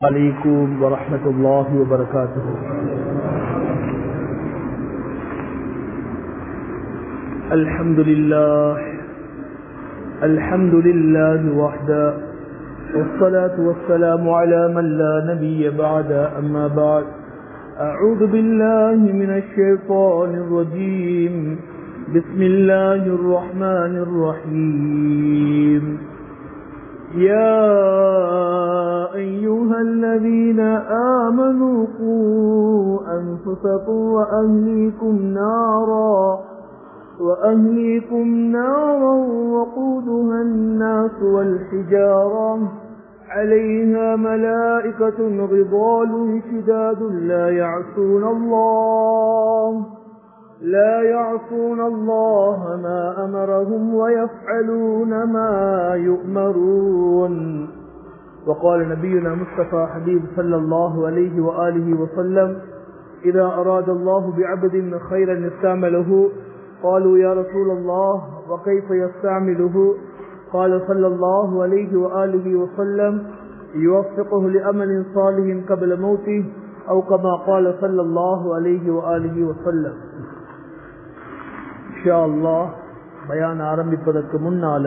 عليكم ورحمة الله وبركاته الحمد لله الحمد لله وحده والصلاة والسلام على من لا نبي بعد أما بعد أعوذ بالله من الشيطان الرجيم بسم الله الرحمن الرحيم يا أيها الذين آمنوا قوا أنفسكم وأهليكم نارا وأهليكم نارا وقودها الناس والحجارة عليها ملائكة غضال شداد لا يعصون الله لا يعصون الله ما أمرهم ويفعلون ما يؤمرون وقال نبينا مصطفى حبيب صلى الله عليه وآله وسلم إذا أراد الله بعبد خيرا استعمله قالوا يا رسول الله وكيف يستعمله قال صلى الله عليه وآله وسلم يوفقه لأمل صالح قبل موته أو كما قال صلى الله عليه وآله وسلم இன்ஷா அல்லாஹ் பயான் ஆரம்பிப்பதற்கு முன்னால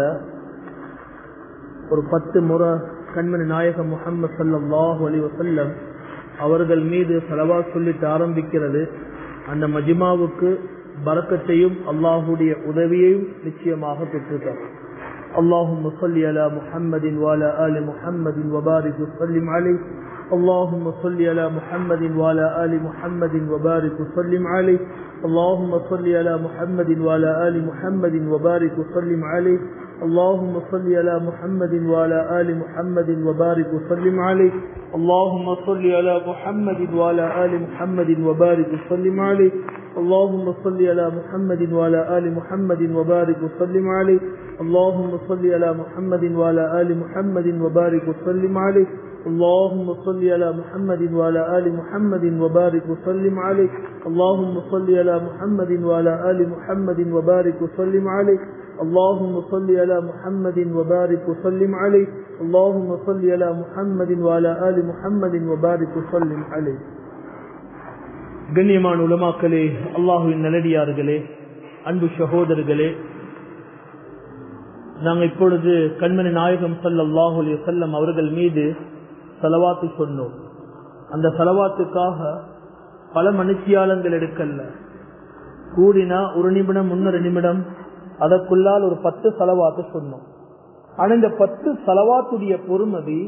ஒரு பத்து முறை கண்மணி நாயகம் முகமது சல்லாஹூ அலி வசல்லம் அவர்கள் மீது செலவா சொல்லிட்டு ஆரம்பிக்கிறது அந்த மஜிமாவுக்கு பறக்கத்தையும் அல்லாஹுடைய உதவியையும் நிச்சயமாக பெற்றுத்தார் اللهم صل على محمد وعلى آل محمد وبارك وسلم عليه اللهم صل على محمد وعلى آل محمد وبارك وسلم عليه اللهم صل على محمد وعلى آل محمد وبارك وسلم عليه اللهم صل على محمد وعلى آل محمد وبارك وسلم عليه اللهم صل على محمد وعلى آل محمد وبارك وسلم عليه اللهم صل على محمد وعلى آل محمد وبارك وسلم عليه اللهم صل على محمد وعلى آل محمد وبارك وسلم عليه اللهم صل على محمد وعلى آل محمد وبارك وسلم عليه اللهم صل على محمد وعلى آل محمد وبارك وسلم عليه اللهم صل على محمد وبارك وسلم عليه اللهم صل على محمد وعلى آل محمد وبارك وسلم عليه கண்ணியமான உலமாக்களே அல்லாஹுவின் நல்லடியார்களே அன்பு சகோதரர்களே நாங்கள் இப்பொழுது கண்மணி நாயகம் சல்லாஹூ அலி செல்லம் அவர்கள் மீது செலவாத்து சொன்னோம் அந்த செலவாத்துக்காக பல மனுஷியாளங்கள் எடுக்கல கூடினா ஒரு நிமிடம் முன்னொரு நிமிடம் அதற்குள்ளால் ஒரு பத்து செலவாத்து சொன்னோம் ஆனா இந்த பத்து செலவாத்துடைய பொறுமதி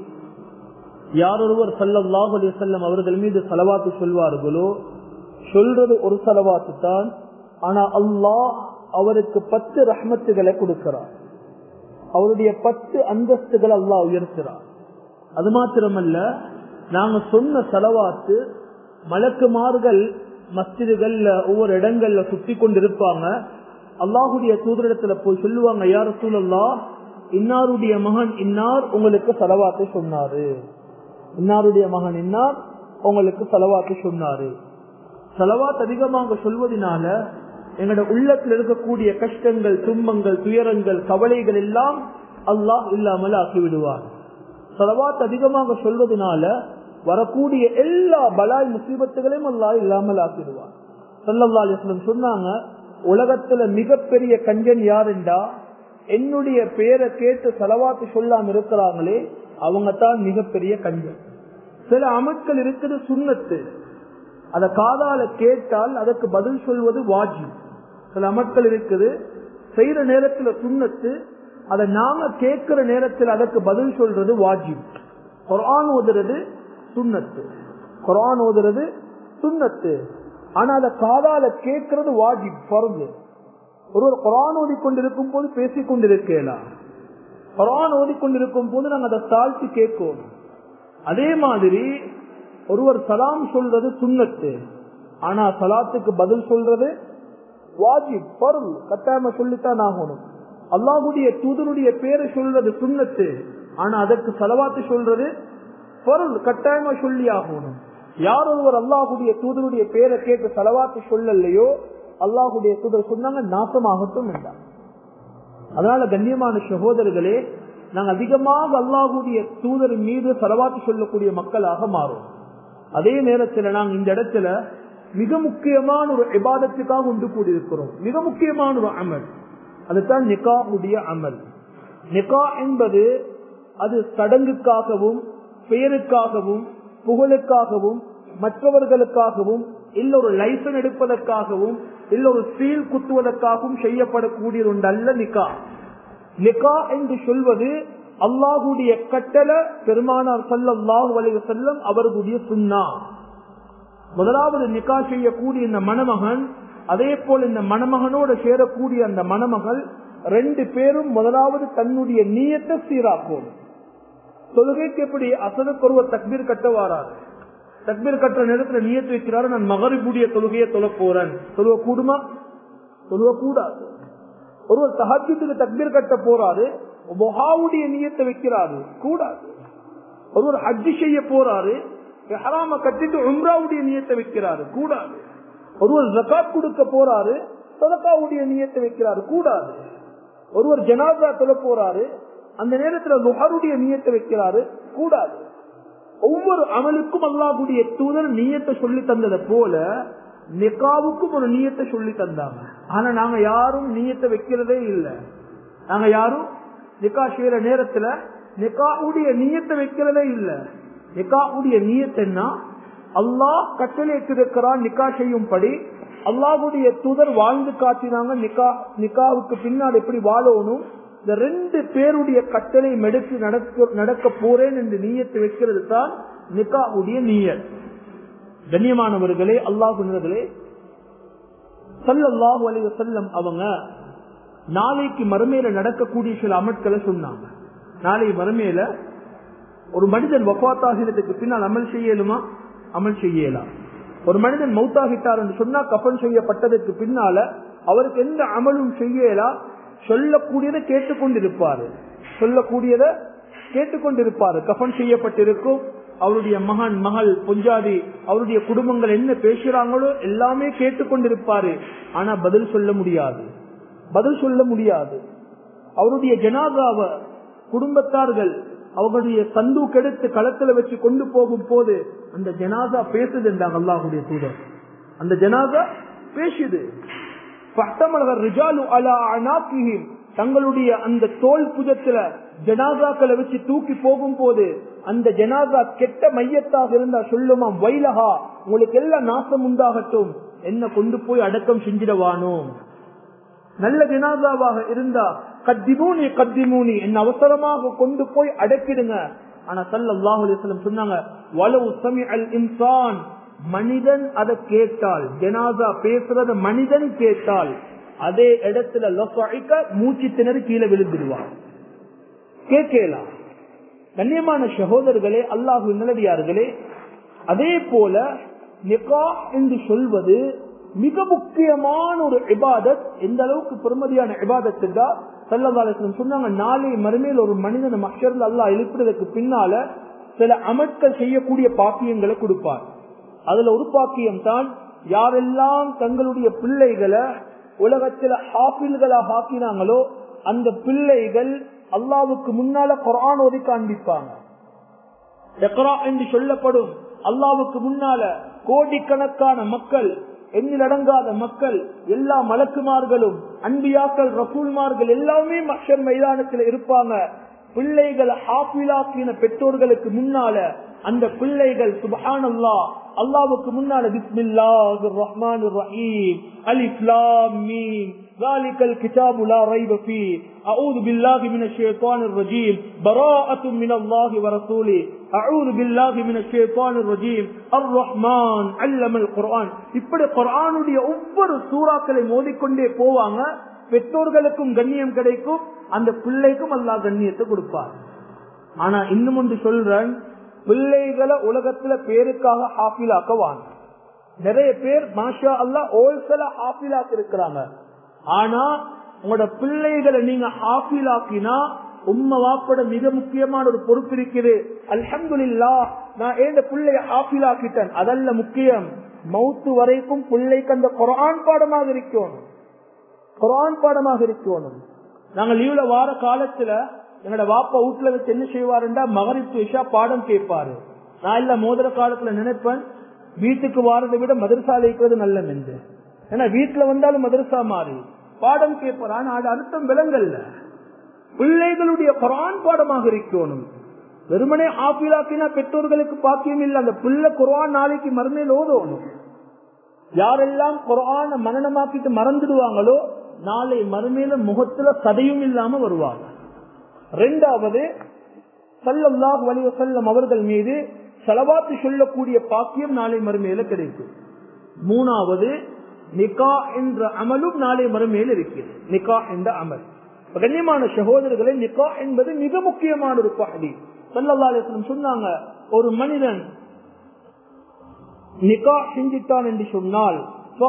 யாரொருவர் சல்லல்லாஹு அலி செல்லம் அவர்கள் மீது செலவாத்து சொல்வார்களோ சொல்றது ஒரு செலவாத்து தான் ஆனா அல்லாஹ் அவருக்கு பத்து ரஹ்மத்துகளை கொடுக்கிறார் அவருடைய பத்து அந்தஸ்துகள் அல்லாஹ் உயர்த்துறார் அது மாத்திரமல்ல நாங்க சொன்ன செலவாத்து மலக்குமார்கள் மஸ்திதுகள்ல ஒவ்வொரு இடங்கள்ல சுத்தி கொண்டிருப்பாங்க அல்லாஹுடைய தூதரிடத்துல போய் சொல்லுவாங்க யார சூழல்லா இன்னாருடைய மகன் இன்னார் உங்களுக்கு செலவாத்து சொன்னாரு இன்னாருடைய மகன் இன்னார் உங்களுக்கு செலவாத்து சொன்னாரு செலவாத் அதிகமாக சொல்வதனால எங்களோட உள்ளத்தில் இருக்கக்கூடிய கஷ்டங்கள் துன்பங்கள் துயரங்கள் கவலைகள் எல்லாம் அல்லாஹ் இல்லாமல் ஆக்கிவிடுவார் செலவாத் அதிகமாக சொல்வதனால வரக்கூடிய எல்லா பலாய் முசீபத்துகளையும் அல்லாஹ் இல்லாமல் ஆக்கிடுவார் சொல்லல்லா அலிஸ்லம் சொன்னாங்க உலகத்துல மிகப்பெரிய கஞ்சன் யாருண்டா என்னுடைய பேரை கேட்டு செலவாத்து சொல்லாம இருக்கிறாங்களே அவங்க தான் மிகப்பெரிய கஞ்சன் சில அமட்கள் இருக்குது சுண்ணத்து அத காதால கேட்டால் அதற்கு பதில் சொல்வது வாஜி சில அமட்கள் இருக்குது செய்யற நேரத்துல சுண்ணத்து அதை நாம கேட்கிற நேரத்தில் அதற்கு பதில் சொல்றது வாஜி குரான் ஓதுறது சுண்ணத்து குரான் ஓதுறது சுண்ணத்து ஆனா அதை காதால கேட்கறது வாஜி பறந்து ஒருவர் குரான் ஓதிக்கொண்டிருக்கும் போது பேசிக் கொண்டிருக்கலாம் குரான் ஓதிக்கொண்டிருக்கும் போது நாங்க அதை தாழ்த்தி கேட்கணும் அதே மாதிரி ஒருவர் சலாம் சொல்றது சுண்ணத்து ஆனா சலாத்துக்கு பதில் சொல்றது வாஜிப் பொருள் கட்டாயமா சொல்லித்தான் ஆகணும் அல்லாஹுடைய தூதருடைய பேரை சொல்றது சுண்ணத்து ஆனா அதற்கு செலவாத்து சொல்றது பொருள் கட்டாயமா சொல்லி ஆகணும் யார் ஒருவர் அல்லாஹுடைய தூதருடைய பேரை கேட்டு செலவாத்து சொல்லலையோ அல்லாஹுடைய தூதர் சொன்னாங்க நாசமாகட்டும் என்றார் அதனால கண்ணியமான சகோதரர்களே நாங்கள் அதிகமாக அல்லாஹுடைய தூதர் மீது செலவாத்து சொல்லக்கூடிய மக்களாக மாறும் அதே நேரத்தில் நாங்கள் இந்த இடத்துல மிக முக்கியமான ஒரு இபாதத்துக்காக ஒன்று கூடியிருக்கிறோம் மிக முக்கியமான ஒரு அமல் அதுதான் நிகாவுடைய அமல் நிகா என்பது அது சடங்குக்காகவும் பெயருக்காகவும் புகழுக்காகவும் மற்றவர்களுக்காகவும் இல்ல ஒரு லைசன் எடுப்பதற்காகவும் இல்ல ஒரு சீல் குத்துவதற்காகவும் செய்யப்படக்கூடிய ஒன்று அல்ல நிக்கா நிக்கா என்று சொல்வது அல்லாஹுடைய கட்டளை பெருமானார் சல்லாஹூ அலைய செல்லம் அவர்களுடைய சுண்ணா முதலாவது நிக்கா செய்யக்கூடிய இந்த மணமகன் அதே போல் இந்த மணமகனோட சேரக்கூடிய அந்த மணமகள் ரெண்டு பேரும் முதலாவது தன்னுடைய நீயத்தை சீராக்கும் தொழுகைக்கு எப்படி அசனுக்கு ஒருவர் தக்பீர் கட்ட வாராரு தக்பீர் கட்டுற நேரத்தில் நீயத்து வைக்கிறாரு நான் மகரிபுடைய தொழுகையை தொழ போறேன் தொழுவ கூடுமா தொழுவ கூடாது ஒருவர் தஹஜத்துக்கு தக்பீர் கட்ட போறாரு மொஹாவுடைய நீயத்தை வைக்கிறாரு கூடாது ஒருவர் ஹஜ்ஜி செய்ய போறாரு ஹராம கட்டிட்டு உம்ராவுடைய நீயத்தை வைக்கிறாரு கூடாது ஒருவர் ஜகாத் கொடுக்க போறாரு சதக்காவுடைய நீயத்தை வைக்கிறாரு கூடாது ஒருவர் ஜனாதா தொழ போறாரு அந்த நேரத்தில் லுஹருடைய நீயத்தை வைக்கிறாரு கூடாது ஒவ்வொரு அமலுக்கும் அல்லாஹுடைய தூதர் நீயத்தை சொல்லி தந்ததை போல நிக்காவுக்கும் ஒரு நீயத்தை சொல்லி தந்தாங்க ஆனா நாங்க யாரும் நீயத்தை வைக்கிறதே இல்லை நாங்க யாரும் நிக்கா செய்யற நேரத்துல நிக்காவுடைய நீயத்தை வைக்கிறதே இல்லை நிக்காவுடைய நீயத்தைன்னா அல்லாஹ் கட்டளையிட்டிருக்கிறான் நிக்கா செய்யும்படி அல்லாஹுடைய தூதர் வாழ்ந்து காட்டினாங்க நிக்கா நிக்காவுக்கு பின்னால் எப்படி வாழணும் இந்த ரெண்டு பேருடைய கட்டளை மெடுத்து நடக்க நடக்க போறேன் என்று நீயத்தை வைக்கிறது தான் நிக்காவுடைய நீயத் கண்ணியமானவர்களே அல்லாஹுனர்களே சல்லல்லாஹு அலைஹி செல்லம் அவங்க நாளைக்கு மறுமையில நடக்கக்கூடிய சில அமட்களை சொன்னாங்க நாளை மறுமையில ஒரு மனிதன் வஃத்தாகிறதுக்கு பின்னால் அமல் செய்யலுமா அமல் செய்யலாம் ஒரு மனிதன் மௌத்தாகிட்டார் என்று சொன்னா கஃபன் செய்யப்பட்டதற்கு பின்னால அவருக்கு எந்த அமலும் செய்யலாம் சொல்லக்கூடியதை கேட்டுக்கொண்டிருப்பாரு சொல்லக்கூடியதை கேட்டுக்கொண்டிருப்பாரு கஃபன் செய்யப்பட்டிருக்கும் அவருடைய மகன் மகள் பொஞ்சாதி அவருடைய குடும்பங்கள் என்ன பேசுறாங்களோ எல்லாமே கேட்டுக்கொண்டிருப்பாரு ஆனா பதில் சொல்ல முடியாது பதில் சொல்ல முடியாது அவருடைய ஜனாதாவ குடும்பத்தார்கள் அவர்களுடைய சந்து கெடுத்து களத்துல வச்சு கொண்டு போகும் போது அந்த ஜனாதா பேசுது என்றாங்க அல்லாஹுடைய தூதர் அந்த ஜனாதா பேசுது தங்களுடைய அந்த தோல் புஜத்துல ஜனாதாக்களை வச்சு தூக்கி போகும் போது அந்த ஜனாதா கெட்ட மையத்தாக இருந்தா சொல்லுமா வைலகா உங்களுக்கு எல்லாம் நாசம் உண்டாகட்டும் என்ன கொண்டு போய் அடக்கம் செஞ்சிடவானோ நல்ல ஜனாதாவாக இருந்தா கத்திமூனி கத்திமூனி என்ன அவசரமாக கொண்டு போய் அடக்கிடுங்க ஆனா சல்லாஹ் அலிஸ்லம் சொன்னாங்க வலவு சமி அல் இன்சான் மனிதன் அதை கேட்டால் ஜனாதா பேசுறத மனிதன் கேட்டால் அதே இடத்துல மூச்சு திணறி கீழே விழுந்துடுவார் கேட்கலாம் கண்ணியமான சகோதரர்களே அல்லாஹு நல்லடியார்களே அதே போல நிகா என்று சொல்வது மிக முக்கியமான ஒரு இபாதத் எந்த அளவுக்கு பெருமதியான இபாதத் சல்லதாலும் சொன்னாங்க நாளை மறுமையில் ஒரு மனிதன் மஷர்ல அல்லா எழுப்புறதுக்கு பின்னால சில அமட்கள் செய்யக்கூடிய பாக்கியங்களை கொடுப்பார் அதுல ஒரு பாக்கியம் தான் யாரெல்லாம் தங்களுடைய பிள்ளைகளை உலகத்துல ஹாஃபில்களாக ஆக்கினாங்களோ அந்த பிள்ளைகள் அல்லாவுக்கு முன்னால குரான் ஓதி காண்பிப்பாங்க என்று சொல்லப்படும் அல்லாவுக்கு முன்னால கோடிக்கணக்கான மக்கள் எண்ணிலடங்காத மக்கள் எல்லா மலக்குமார்களும் அன்பியாக்கள் ரசூல்மார்கள் எல்லாமே மஷர் மைதானத்தில் இருப்பாங்க பிள்ளைகள் ஹாஃபிலாக்கின பெற்றோர்களுக்கு முன்னால அந்த பிள்ளைகள் சுபஹான் அல்லா அல்லாவுக்கு முன்னால பிஸ்மில்லாஹ் ரஹ்மான் ரஹீம் அலிஃப் லாம் மீம் ذلك الكتاب لا ريب فيه أعوذ بالله من الشيطان الرجيم براءة من الله ورسوله أعوذ بالله من الشيطان الرجيم الرحمن علم القرآن இப்படி குர்ஆனுடைய ஒவ்வொரு சூறாக்களை மோதிக்கொண்டே போவாங்க பெற்றோர்களுக்கும் கண்ணியம் கிடைக்கும் அந்த பிள்ளைக்கும் அல்லாஹ் கண்ணியத்தை கொடுப்பார் ஆனா இன்னும் ஒன்று சொல்றேன் பிள்ளைகளை உலகத்துல பேருக்காக ஹாஃபிலாக்க வாங்க நிறைய பேர் மாஷா அல்லா ஹோல்சேலா ஹாஃபிலாக்க இருக்கிறாங்க ஆனா உங்களோட பிள்ளைகளை நீங்க ஹாஃபிலாக்கினா உம்ம வாப்பட மிக முக்கியமான ஒரு பொறுப்பு இருக்குது அல்ஹம்துலில்லா நான் ஏண்ட பிள்ளைய ஹாஃபிலாக்கிட்டேன் அதல்ல முக்கியம் மவுத்து வரைக்கும் பிள்ளைக்கு அந்த குரான் பாடமாக இருக்கணும் குரான் பாடமாக இருக்கணும் நாங்க லீவ்ல வார காலத்துல எங்களோட வாப்பா வீட்டுல வச்சு என்ன செய்வாருண்டா மகரித்து இஷா பாடம் கேட்பாரு நான் இல்ல மோதிர காலத்துல நினைப்பேன் வீட்டுக்கு வாரதை விட மதரசால இருக்கிறது நல்ல என்று ஏன்னா வீட்டுல வந்தாலும் மதரசா மாறி பாடம் கேட்பார் ஆனா அது அர்த்தம் விலங்கல்ல பிள்ளைகளுடைய குரான் பாடமாக இருக்கணும் வெறுமனே ஆப்பிளாக்கினா பெற்றோர்களுக்கு பாக்கியம் இல்லை அந்த பிள்ளை குரான் நாளைக்கு மறுமையில் ஓதணும் யாரெல்லாம் குரான மனநமாக்கிட்டு மறந்துடுவாங்களோ நாளை மறுமையில முகத்துல சதையும் இல்லாம வருவாங்க ரெண்டாவது சல்லல்லாஹ் வலிவ செல்லம் அவர்கள் மீது செலவாத்து சொல்லக்கூடிய பாக்கியம் நாளை மறுமையில கிடைக்கும் மூணாவது நிகா என்ற அமலும் நாளை மறுமையில் இருக்கிறது நிகா என்ற அமல் கண்ணியமான சகோதரர்களை நிகா என்பது மிக முக்கியமான ஒரு பகுதி சல்லல்லாஹ் சொன்னாங்க ஒரு மனிதன் நிகா செஞ்சிட்டான் என்று சொன்னால்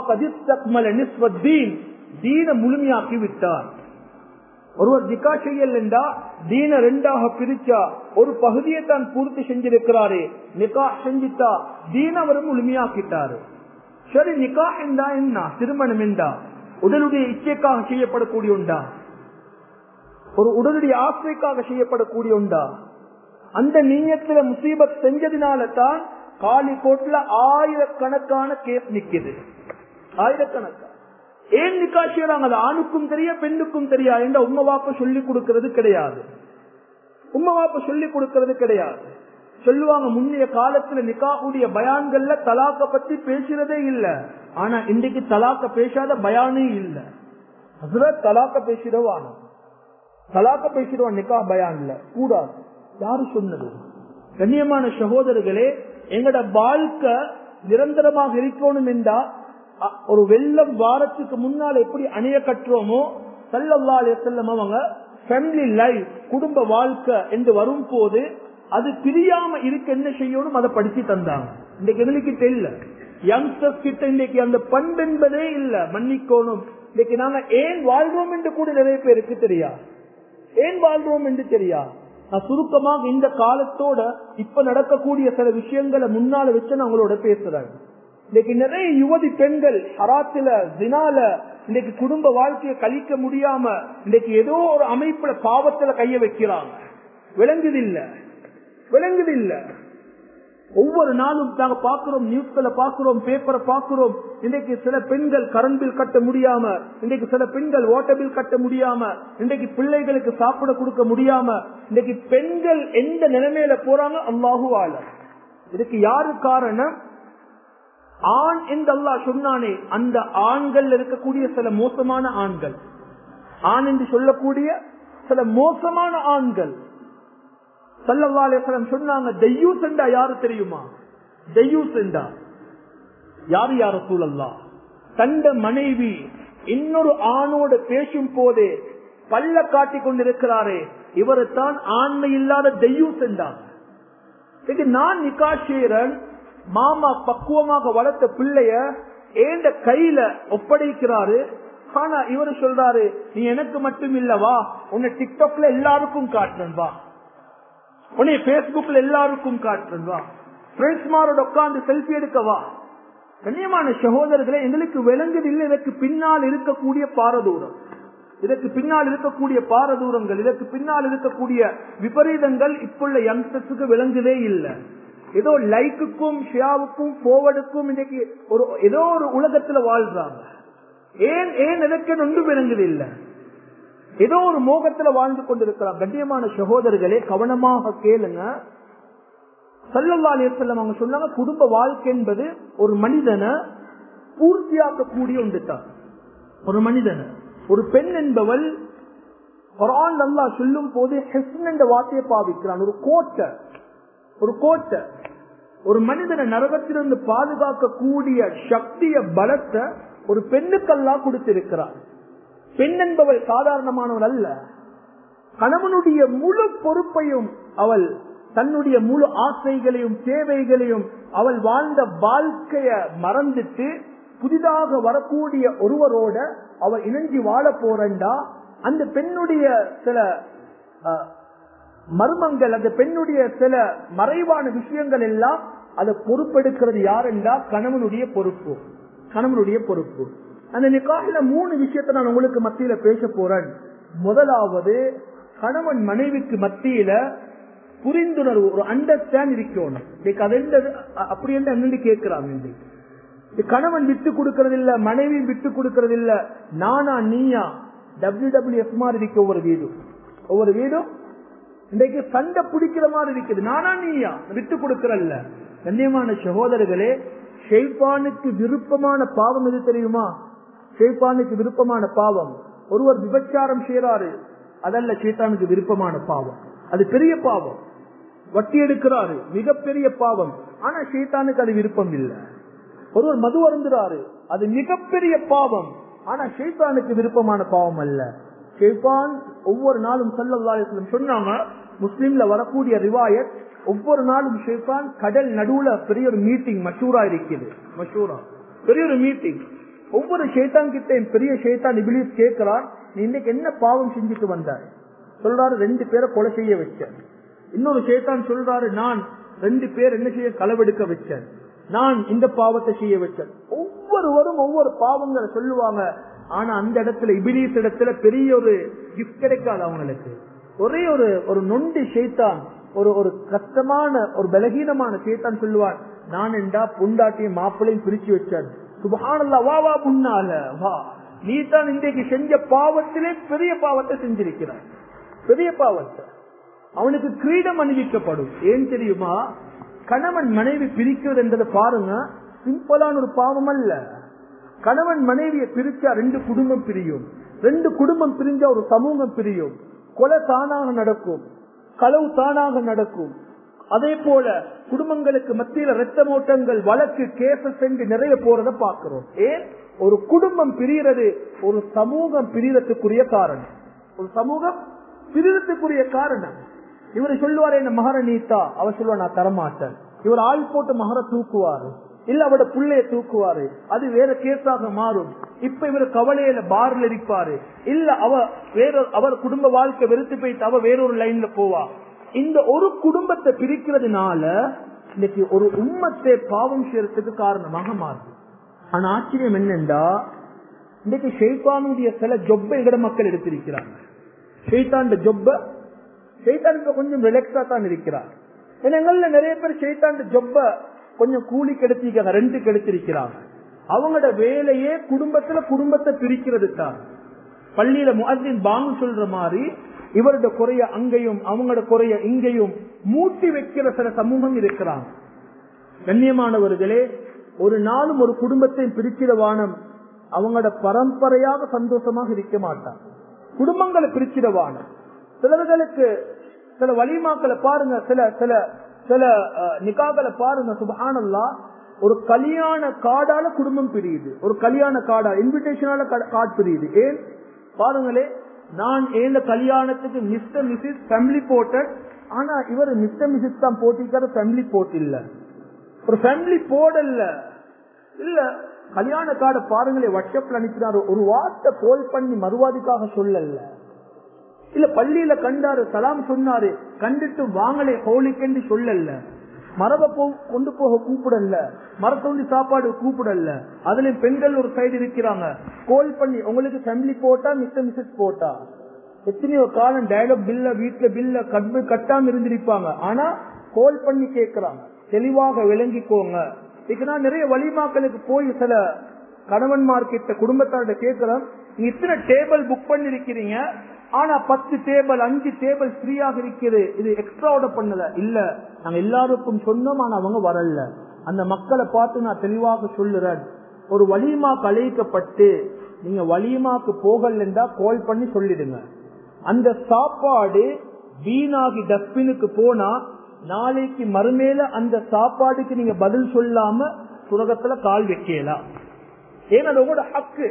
தீன முழுமையாக்கி விட்டார் ஒருவர் நிக்கா செய்யல் என்றா தீன ரெண்டாக பிரிச்சா ஒரு பகுதியை தான் பூர்த்தி செஞ்சிருக்கிறாரு நிக்கா செஞ்சிட்டா தீன அவர் முழுமையாக்கிட்டாரு சரி நிக்கா என்றா என்ன திருமணம் என்றா உடலுடைய இச்சைக்காக செய்யப்படக்கூடிய உண்டா ஒரு உடலுடைய ஆசைக்காக செய்யப்படக்கூடிய உண்டா அந்த நீயத்துல முசீபத் செஞ்சதினால தான் காலி கோட்ல ஆயிரக்கணக்கான கேஸ் நிக்குது ஆயிரக்கணக்கா ஏன் நிக்கா செய்யறாங்க அது ஆணுக்கும் தெரிய பெண்ணுக்கும் தெரியா என்ற உண்மை வாப்ப சொல்லி கொடுக்கறது கிடையாது உண்மை வாப்ப சொல்லி கொடுக்கறது கிடையாது சொல்லுவாங்க முன்னைய காலத்துல நிக்காவுடைய பயான்கள்ல தலாக்க பத்தி பேசுறதே இல்ல ஆனா இன்றைக்கு தலாக்க பேசாத பயானே இல்ல அதுல தலாக்க பேசிடவான தலாக்க பேசிடுவான் நிக்கா பயான்ல கூடாது யாரு சொன்னது கண்ணியமான சகோதரர்களே எங்கட வாழ்க்கை நிரந்தரமாக இருக்கணும் என்றா ஒரு வெள்ளம் வாரத்துக்கு முன்னால் எப்படி அணைய கட்டுறோமோ சல்லல்லாலே செல்லம் அவங்க ஃபேமிலி லைஃப் குடும்ப வாழ்க்கை என்று வரும் போது அது பிரியாம இருக்க என்ன செய்யணும் அதை படிச்சு தந்தாங்க இன்னைக்கு எங்களுக்கு தெரியல யங்ஸ்டர்ஸ் கிட்ட இன்னைக்கு அந்த பண்பு என்பதே இல்ல மன்னிக்கோணும் இன்னைக்கு நாங்க ஏன் வாழ்றோம் என்று கூட நிறைய பேருக்கு தெரியா ஏன் வாழ்றோம் என்று தெரியா நான் சுருக்கமாக இந்த காலத்தோட இப்ப நடக்கக்கூடிய சில விஷயங்களை முன்னால வச்சு நான் உங்களோட பேசுறேன் இன்னைக்கு நிறைய யுவதி பெண்கள் ஹராத்துல தினால இன்னைக்கு குடும்ப வாழ்க்கையை கழிக்க முடியாம இன்னைக்கு ஏதோ ஒரு அமைப்புல பாவத்துல கைய வைக்கிறாங்க விளங்குதில்ல விளங்குதில்ல ஒவ்வொரு நாளும் நாங்க பாக்குறோம் நியூஸ்ல பாக்குறோம் பேப்பரை பாக்குறோம் இன்னைக்கு சில பெண்கள் கரண்ட் பில் கட்ட முடியாம இன்னைக்கு சில பெண்கள் வாட்டர் பில் கட்ட முடியாம இன்னைக்கு பிள்ளைகளுக்கு சாப்பிட கொடுக்க முடியாம இன்னைக்கு பெண்கள் எந்த நிலைமையில போறாங்க அல்லாஹு ஆள இதுக்கு யாரு காரணம் ஆண் என்று அல்லா சொன்னானே அந்த ஆண்கள் இருக்கக்கூடிய சில மோசமான ஆண்கள் ஆண் என்று சொல்லக்கூடிய சில மோசமான ஆண்கள் சல்லவாலேஸ்வரம் சொன்னாங்க தெய்யூஸ் என்றா யாரு தெரியுமா தெய்யூஸ் என்றா யாரு யார சூழல்லா தந்த மனைவி இன்னொரு ஆணோடு பேசும் போதே பல்ல காட்டிக் கொண்டிருக்கிறாரே இவரை தான் ஆண்மை இல்லாத தெய்யூஸ் என்றாங்க இது நான் நிகாஷேரன் மாமா பக்குவமாக வளர்த்த பிள்ளைய ஏண்ட கையில ஒப்படைக்கிறாரு ஆனா இவரு சொல்றாரு நீ எனக்கு மட்டும் இல்லவா உன்னை டிக்டாக்ல எல்லாருக்கும் காட்டுறேன் வா உன்னை பேஸ்புக்ல எல்லாருக்கும் காட்டுறேன் வா ஃப்ரெண்ட்ஸ்மாரோட உட்கார்ந்து செல்ஃபி எடுக்கவா கண்ணியமான சகோதரர்களை எங்களுக்கு விளங்குதில்லை இதற்கு பின்னால் இருக்கக்கூடிய பாரதூரம் இதற்கு பின்னால் இருக்கக்கூடிய பாரதூரங்கள் இதற்கு பின்னால் இருக்கக்கூடிய விபரீதங்கள் இப்புள்ள யங்ஸ்டர்ஸுக்கு விளங்குதே இல்லை ஏதோ லைக்குக்கும் ஷியாவுக்கும் போவடுக்கும் இன்னைக்கு ஒரு ஏதோ ஒரு உலகத்துல வாழ்றாங்க ஏன் ஏன் எனக்கு ஒன்று விளங்குது இல்ல ஏதோ ஒரு மோகத்துல வாழ்ந்து கொண்டிருக்கிறாங்க கண்ணியமான சகோதரர்களே கவனமாக கேளுங்க சல்லல்லா அலிசல்லம் அவங்க சொன்னாங்க குடும்ப வாழ்க்கை என்பது ஒரு மனிதனை பூர்த்தியாக்கக்கூடிய ஒன்று தான் ஒரு மனிதனை ஒரு பெண் என்பவள் குரான் அல்லா சொல்லும் போது ஹெஸ்ன் என்ற வார்த்தையை பாவிக்கிறான் ஒரு கோட்டை ஒரு கோட்டை ஒரு மனிதனை நரகத்திலிருந்து பாதுகாக்கக்கூடிய சக்திய பலத்தை ஒரு பெண்ணுக்கெல்லாம் கொடுத்திருக்கிறார் பெண் என்பவள் சாதாரணமானவள் அல்ல கணவனுடைய முழு பொறுப்பையும் அவள் தன்னுடைய முழு ஆசைகளையும் தேவைகளையும் அவள் வாழ்ந்த வாழ்க்கைய மறந்துட்டு புதிதாக வரக்கூடிய ஒருவரோட அவள் இணைஞ்சு வாழ போறண்டா அந்த பெண்ணுடைய சில மர்மங்கள் அந்த பெண்ணுடைய சில மறைவான விஷயங்கள் எல்லாம் அதை பொறுப்பெடுக்கிறது யாருண்டா கணவனுடைய பொறுப்பு கணவனுடைய பொறுப்பு அந்த நிக்காகில மூணு விஷயத்தை நான் உங்களுக்கு மத்தியில பேச போறேன் முதலாவது கணவன் மனைவிக்கு மத்தியில புரிந்துணர்வு ஒரு அண்டர்ஸ்டாண்ட் இருக்கணும் இன்னைக்கு அது என்ன அ- அப்படி என்ன என்னன்னு கேட்கிறாங்க இன்னைக்கு இது கணவன் விட்டு கொடுக்கறது இல்ல மனைவி விட்டு கொடுக்கறது இல்ல நானா நீயா டபிள்யூ டபிள்யூ எஃப் மாதிரி இருக்கு ஒவ்வொரு வீடும் ஒவ்வொரு வீடும் இன்றைக்கு சண்டை பிடிக்கிற மாதிரி இருக்குது நானா நீயா விட்டு கொடுக்கறல்ல கண்ணியமான சகோதரர்களே ஷெய்பானுக்கு விருப்பமான பாவம் எது தெரியுமா ஷெய்பானுக்கு விருப்பமான பாவம் ஒருவர் விபச்சாரம் செய்யறாரு அதல்ல ஷேத்தானுக்கு விருப்பமான பாவம் அது பெரிய பாவம் வட்டி எடுக்கிறாரு மிகப்பெரிய பாவம் ஆனா ஷேத்தானுக்கு அது விருப்பம் இல்லை ஒருவர் மது அருந்துறாரு அது மிகப்பெரிய பாவம் ஆனா ஷேத்தானுக்கு விருப்பமான பாவம் அல்ல ஷேத்தான் ஒவ்வொரு நாளும் சல்லல்லாஹு சொன்னாங்க முஸ்லிம்ல வரக்கூடிய ரிவாயத் ஒவ்வொரு நாளும் ஷேத்தான் கடல் நடுவுல பெரிய ஒரு மீட்டிங் மஷூரா இருக்குது மஷூரா பெரிய ஒரு மீட்டிங் ஒவ்வொரு ஷேத்தான் கிட்ட பெரிய ஷேத்தான் இபிலிஸ் கேட்கிறார் நீ இன்னைக்கு என்ன பாவம் செஞ்சுட்டு வந்தாய் சொல்றாரு ரெண்டு பேரை கொலை செய்ய வச்சேன் இன்னொரு ஷேத்தான் சொல்றாரு நான் ரெண்டு பேர் என்ன செய்ய களவெடுக்க வச்சேன் நான் இந்த பாவத்தை செய்ய வச்சேன் ஒவ்வொருவரும் ஒவ்வொரு பாவங்களை சொல்லுவாங்க ஆனா அந்த இடத்துல இபிலிஸ் இடத்துல பெரிய ஒரு கிஃப்ட் கிடைக்காது அவங்களுக்கு ஒரே ஒரு ஒரு நொண்டி ஷேத்தான் ஒரு ஒரு கஷ்டமான ஒரு பலகீனமான ஷேத்தான் சொல்லுவான் நான் என்றா புண்டாட்டியும் மாப்பிளையும் பிரிச்சு வச்சேன் சுபஹானல்லா வா வா முன்னால வா நீ தான் இன்றைக்கு செஞ்ச பாவத்திலே பெரிய பாவத்தை செஞ்சிருக்கிறாய் பெரிய பாவத்தை அவனுக்கு கிரீடம் அணிவிக்கப்படும் ஏன் தெரியுமா கணவன் மனைவி பிரிக்கிறது என்றதை பாருங்க சிம்பிளான ஒரு பாவம் அல்ல கணவன் மனைவியை பிரிச்சா ரெண்டு குடும்பம் பிரியும் ரெண்டு குடும்பம் பிரிஞ்சா ஒரு சமூகம் பிரியும் கொலை தானாக நடக்கும் களவு தானாக நடக்கும் அதே போல குடும்பங்களுக்கு மத்தியில ரத்த ஓட்டங்கள் வழக்கு கேச சென்று நிறைய போறத பார்க்கிறோம் ஏன் ஒரு குடும்பம் பிரியறது ஒரு சமூகம் பிரியறதுக்குரிய காரணம் ஒரு சமூகம் பிரியறதுக்குரிய காரணம் இவர் சொல்லுவாரு என்ன மகர நீத்தா அவர் சொல்லுவா நான் தரமாட்டேன் இவர் ஆள் போட்டு மகர தூக்குவாரு இல்ல அவட புள்ளைய தூக்குவாரு அது வேற கேஸாக மாறும் இப்ப இவர் கவலையில பார்ல இருப்பாரு இல்ல அவ வேற அவர் குடும்ப வாழ்க்கை வெறுத்து போயிட்டு அவ வேறொரு லைன்ல போவா இந்த ஒரு குடும்பத்தை பிரிக்கிறதுனால இன்னைக்கு ஒரு உம்மத்தை பாவம் செய்யறதுக்கு காரணமாக மாறுது ஆனா ஆச்சரியம் என்னண்டா இன்னைக்கு ஷெய்தானுடைய சில ஜொப்பை எங்கட மக்கள் எடுத்திருக்கிறாங்க ஷெய்தான் ஜொப்ப ஷெய்தான் இப்ப கொஞ்சம் ரிலாக்ஸா தான் இருக்கிறார் ஏன்னா எங்கள்ல நிறைய பேர் ஷெய்தான் ஜொப்ப கொஞ்சம் கூலி கெடுத்திருக்காங்க ரெண்டு கெடுத்திருக்கிறாங்க அவங்களோட வேலையே குடும்பத்துல குடும்பத்தை பிரிக்கிறது தான் பள்ளியில முஅத்தின் பாங்கு சொல்ற மாதிரி இவரோட குறைய அங்கேயும் அவங்களோட குறைய இங்கேயும் மூட்டி வைக்கிற சில சமூகம் இருக்கிறாங்க கண்ணியமானவர்களே ஒரு நாளும் ஒரு குடும்பத்தை பிரிக்கிற வானம் அவங்களோட பரம்பரையாக சந்தோஷமாக இருக்க மாட்டாங்க குடும்பங்களை பிரிச்சிட வானம் சிலர்களுக்கு சில வலிமாக்களை பாருங்க சில சில சில நிகாக்களை பாருங்க சுபஹானல்லா ஒரு கல்யாண காடால குடும்பம் பிரியுது ஒரு கல்யாண காடா இன்விடேஷனால கார்டு பிரியுது ஏன் பாருங்களே நான் ஏந்த கல்யாணத்துக்கு மிஸ்டர் மிஸ்ஸஸ் ஃபேமிலி போட்டேன் ஆனா இவர் மிஸ்டர் மிஸ்ஸஸ் தான் போட்டிருக்காரு ஃபேமிலி போட்டு இல்ல ஒரு ஃபேமிலி போடல இல்ல கல்யாண கார்டை பாருங்களே வாட்ஸ்அப்ல அனுப்பினாரு ஒரு வார்த்தை கோல் பண்ணி மறுவாதிக்காக சொல்லல இல்ல பள்ளியில கண்டாரு சலாம் சொன்னாரு கண்டுட்டு வாங்கலே ஹோலிக்கென்று சொல்லல மரப கொண்டு போக கூப்பிடல மரத்தொண்டி சாப்பாடு கூப்பிடல அதுல பெண்கள் ஒரு சைடு இருக்கிறாங்க கோல் பண்ணி உங்களுக்கு ஃபேமிலி போட்டா மிஸ்டர் மிஸ்ஸஸ் போட்டா எத்தனையோ காலம் டயலாக் பில்ல வீட்டுல பில்ல கட்டு கட்டாம இருந்திருப்பாங்க ஆனா கோல் பண்ணி கேட்கிறாங்க தெளிவாக விளங்கிக்கோங்க இதுக்கு நான் நிறைய வழிமாக்களுக்கு போய் சில கணவன்மார்கிட்ட குடும்பத்தார்கிட்ட கேட்கிறோம் நீங்க இத்தனை டேபிள் புக் பண்ணிருக்கிறீங்க ஆனா பத்து டேபிள் அஞ்சு டேபிள் ஃப்ரீயாக இருக்குது இது எக்ஸ்ட்ரா ஆர்டர் பண்ணல இல்ல நாங்க எல்லாருக்கும் சொன்னோம் ஆனா அவங்க வரல அந்த மக்களை பார்த்து நான் தெளிவாக சொல்லுறேன் ஒரு வலிமா கலைக்கப்பட்டு நீங்க வலிமாக்கு போகலன்றா கால் பண்ணி சொல்லிடுங்க அந்த சாப்பாடு வீணாகி டஸ்ட்பினுக்கு போனா நாளைக்கு மறுமேல அந்த சாப்பாடுக்கு நீங்க பதில் சொல்லாம சுரகத்துல கால் வைக்கலாம் ஏன்னா அது உங்களோட ஹக்கு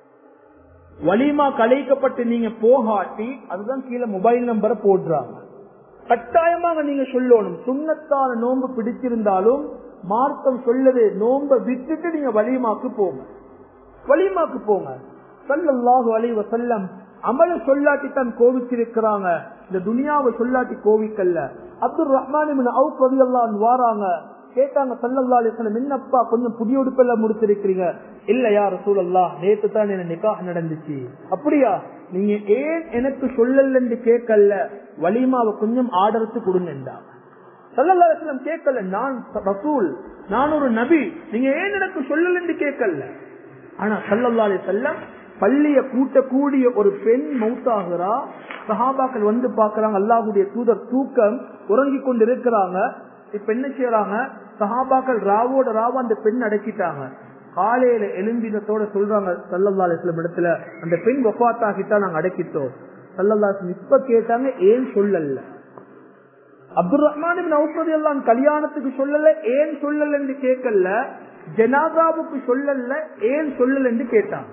வலிமா கலைக்கப்பட்டு நீங்க போகாட்டி அதுதான் கீழே மொபைல் நம்பரை போடுறாங்க கட்டாயமாக நீங்க சொல்லணும் சுண்ணத்தான நோன்பு பிடிச்சிருந்தாலும் மார்க்கம் சொல்லது நோன்பை விட்டுட்டு நீங்க வலிமாக்கு போங்க வலிமாக்கு போங்க சல்லாஹு அலி வசல்லம் அமல சொல்லாட்டி தான் கோவிச்சிருக்கிறாங்க இந்த துனியாவை சொல்லாட்டி கோவிக்கல்ல அப்துல் ரஹ்மான் வாராங்க கேட்டாங்க சல்லல்லா அலிஸ்லம் என்னப்பா கொஞ்சம் புதிய உடுப்பெல்லாம் முடிச்சிருக்கிறீங்க இல்ல யார் சூழல்லா நேத்து தான் என்ன நிக்காக நடந்துச்சு அப்படியா நீங்க ஏன் எனக்கு சொல்லலன்னு கேட்கல வலிமாவை கொஞ்சம் ஆர்டருக்கு கொடுங்கண்டா சல்லல்லா அலிஸ்லம் கேட்கல நான் ரசூல் நான் ஒரு நபி நீங்க ஏன் எனக்கு சொல்லலன்னு கேட்கல ஆனா சல்லல்லா அலி செல்லம் பள்ளிய கூட்டக்கூடிய ஒரு பெண் மௌத்தாகிறா சஹாபாக்கள் வந்து பாக்குறாங்க அல்லாஹுடைய தூதர் தூக்கம் உறங்கி கொண்டு இருக்கிறாங்க இப்ப என்ன செய்யறாங்க சஹாபாக்கள் ராவோட ராவ அந்த பெண் அடக்கிட்டாங்க காலையில எலும்பினத்தோட சொல்றாங்க சல்லல்லா அலிஸ்லம் இடத்துல அந்த பெண் ஒப்பாத்தாகிட்டா நாங்க அடக்கிட்டோம் சல்லல்லா இப்ப கேட்டாங்க ஏன் சொல்லல அப்துல் ரஹ்மான் நௌசதி எல்லாம் கல்யாணத்துக்கு சொல்லல ஏன் சொல்லல என்று கேட்கல ஜனாதாவுக்கு சொல்லல ஏன் சொல்லல என்று கேட்டாங்க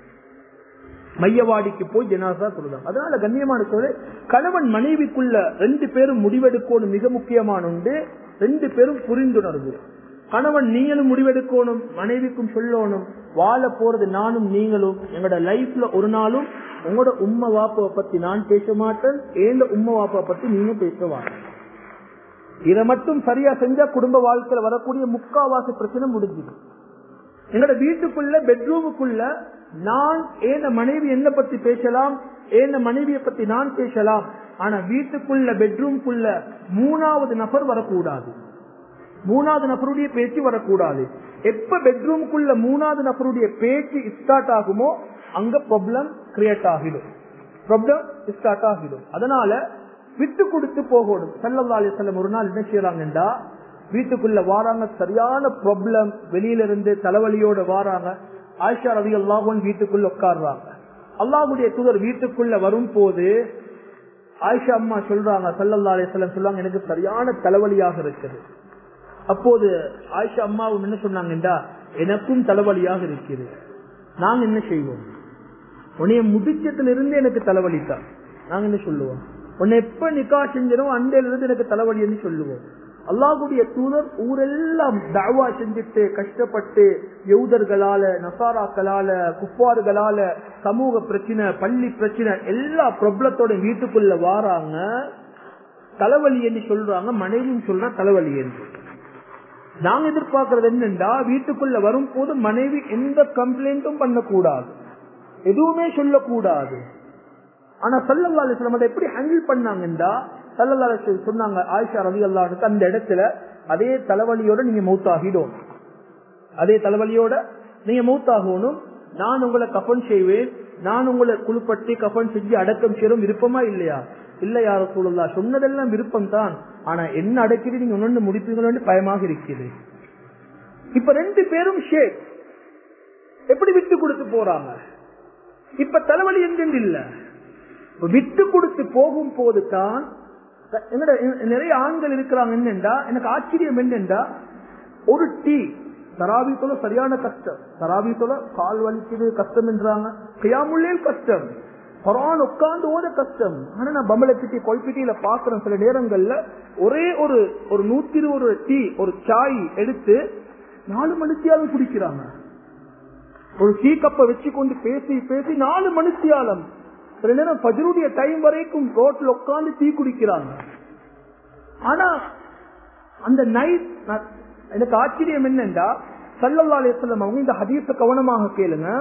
மையவாடிக்கு போய் ஜனாசா சொல்லுதாங்க அதனால கண்ணியமான சொல்ல கணவன் மனைவிக்குள்ள ரெண்டு பேரும் முடிவெடுக்கணும் மிக முக்கியமான உண்டு ரெண்டு பேரும் புரிந்துணர்வு கணவன் நீங்களும் முடிவெடுக்கணும் மனைவிக்கும் சொல்லணும் வாழ போறது நானும் நீங்களும் எங்களோட லைஃப்ல ஒரு நாளும் உங்களோட உண்மை வாப்பாவை பத்தி நான் பேச மாட்டேன் ஏந்த உண்மை வாப்பாவை பத்தி நீங்க பேசுவாங்க இதை மட்டும் சரியா செஞ்சா குடும்ப வாழ்க்கையில வரக்கூடிய முக்காவாசி பிரச்சனை முடிஞ்சுது எங்களோட வீட்டுக்குள்ள பெட்ரூமுக்குள்ள நான் ஏன மனைவி என்ன பத்தி பேசலாம் ஏன மனைவியை பத்தி நான் பேசலாம் ஆனா வீட்டுக்குள்ள பெட்ரூம்குள்ள மூணாவது நபர் வரக்கூடாது மூணாவது நபருடைய பேச்சு வரக்கூடாது எப்ப பெட்ரூமுக்குள்ள மூணாவது நபருடைய பேச்சு ஸ்டார்ட் ஆகுமோ அங்க ப்ராப்ளம் கிரியேட் ஆகிடும் ப்ராப்ளம் ஸ்டார்ட் ஆகிடும் அதனால விட்டு கொடுத்து போகணும் செல்லல்லா அலிசல்லம் ஒரு நாள் என்ன செய்யறாங்கடா வீட்டுக்குள்ள வாராங்க சரியான ப்ராப்ளம் வெளியில இருந்து தலைவலியோட வாராங்க ஆயிஷா ரவி அல்லாஹன் வீட்டுக்குள்ள உட்கார்றாங்க அல்லாஹுடைய தூதர் வீட்டுக்குள்ள வரும் போது ஆயிஷா அம்மா சொல்றாங்க சல்லல்லா அலிஸ்லாம் சொல்லுவாங்க எனக்கு சரியான தலைவலியாக இருக்குது அப்போது ஆயிஷா அம்மாவும் என்ன சொன்னாங்கடா எனக்கும் தலைவலியாக இருக்குது நாங்க என்ன செய்வோம் உன்னைய முடிச்சத்துல இருந்து எனக்கு தலைவலித்தான் நாங்க என்ன சொல்லுவோம் உன்னை எப்ப நிக்கா செஞ்சனோ அண்டையில இருந்து எனக்கு தலைவலின்னு சொல்லுவோம் அல்லாஹுடைய தூதர் ஊரெல்லாம் தாவா செஞ்சுட்டு கஷ்டப்பட்டு யூதர்களால நசாராக்களால குப்பாறுகளால சமூக பிரச்சனை பள்ளி பிரச்சனை எல்லா ப்ராப்ளத்தோட வீட்டுக்குள்ள வாராங்க தலைவலி என்று சொல்றாங்க மனைவியும் சொல்ற தலைவலி என்று நாங்க எதிர்பார்க்கறது என்னண்டா வீட்டுக்குள்ள வரும் போது மனைவி எந்த கம்ப்ளைண்ட்டும் பண்ணக்கூடாது எதுவுமே சொல்லக்கூடாது ஆனா சல்லல்லா அலிஸ்லாம் அதை எப்படி ஹேண்டில் பண்ணாங்கன்றா சல்லல்லா அலிஸ்லாம் சொன்னாங்க ஆயிஷா ரவி அல்லானுக்கு அந்த இடத்துல அதே தலைவலியோட நீங்க மௌத்தாகிடும் அதே தலைவலியோட நீங்க மௌத்தாகணும் நான் உங்களை கஃபன் செய்வேன் நான் உங்களை குழுப்பட்டி கஃபன் செஞ்சு அடக்கம் செய்யறோம் விருப்பமா இல்லையா இல்ல யார சூழல்லா சொன்னதெல்லாம் விருப்பம் தான் ஆனா என்ன அடக்கிட்டு நீங்க ஒன்னு முடிப்பீங்களோன்னு பயமாக இருக்குது இப்ப ரெண்டு பேரும் ஷேக் எப்படி விட்டு கொடுத்து போறாங்க இப்ப தலைவலி எங்கெங்க இல்ல விட்டு கொடுத்து போகும் போது தான் என்னோட நிறைய ஆண்கள் இருக்கிறாங்க என்னண்டா எனக்கு ஆச்சரியம் என்னண்டா ஒரு டீ தராவி தொலை சரியான கஷ்டம் தராவி தொலை கால் வலிக்குது கஷ்டம் என்றாங்க கையாமுள்ளே கஷ்டம் குரான் உட்கார்ந்து ஓத கஷ்டம் ஆனா நான் பம்பளப்பிட்டி கொல்பிட்டியில பாக்குறேன் சில நேரங்கள்ல ஒரே ஒரு ஒரு நூத்தி இருபது டீ ஒரு சாய் எடுத்து நாலு மணித்தியாலும் குடிக்கிறாங்க ஒரு டீ கப்பை வச்சு கொண்டு பேசி பேசி நாலு மணித்தியாலம் சில நேரம் பஜருடைய டைம் வரைக்கும் ரோட்ல உட்காந்து டீ குடிக்கிறாங்க ஆனா அந்த நைட் எனக்கு ஆச்சரியம் என்னண்டா சல்லல்லா அலிஸ்லாம் அவங்க இந்த ஹதீஸ கவனமாக கேளுங்க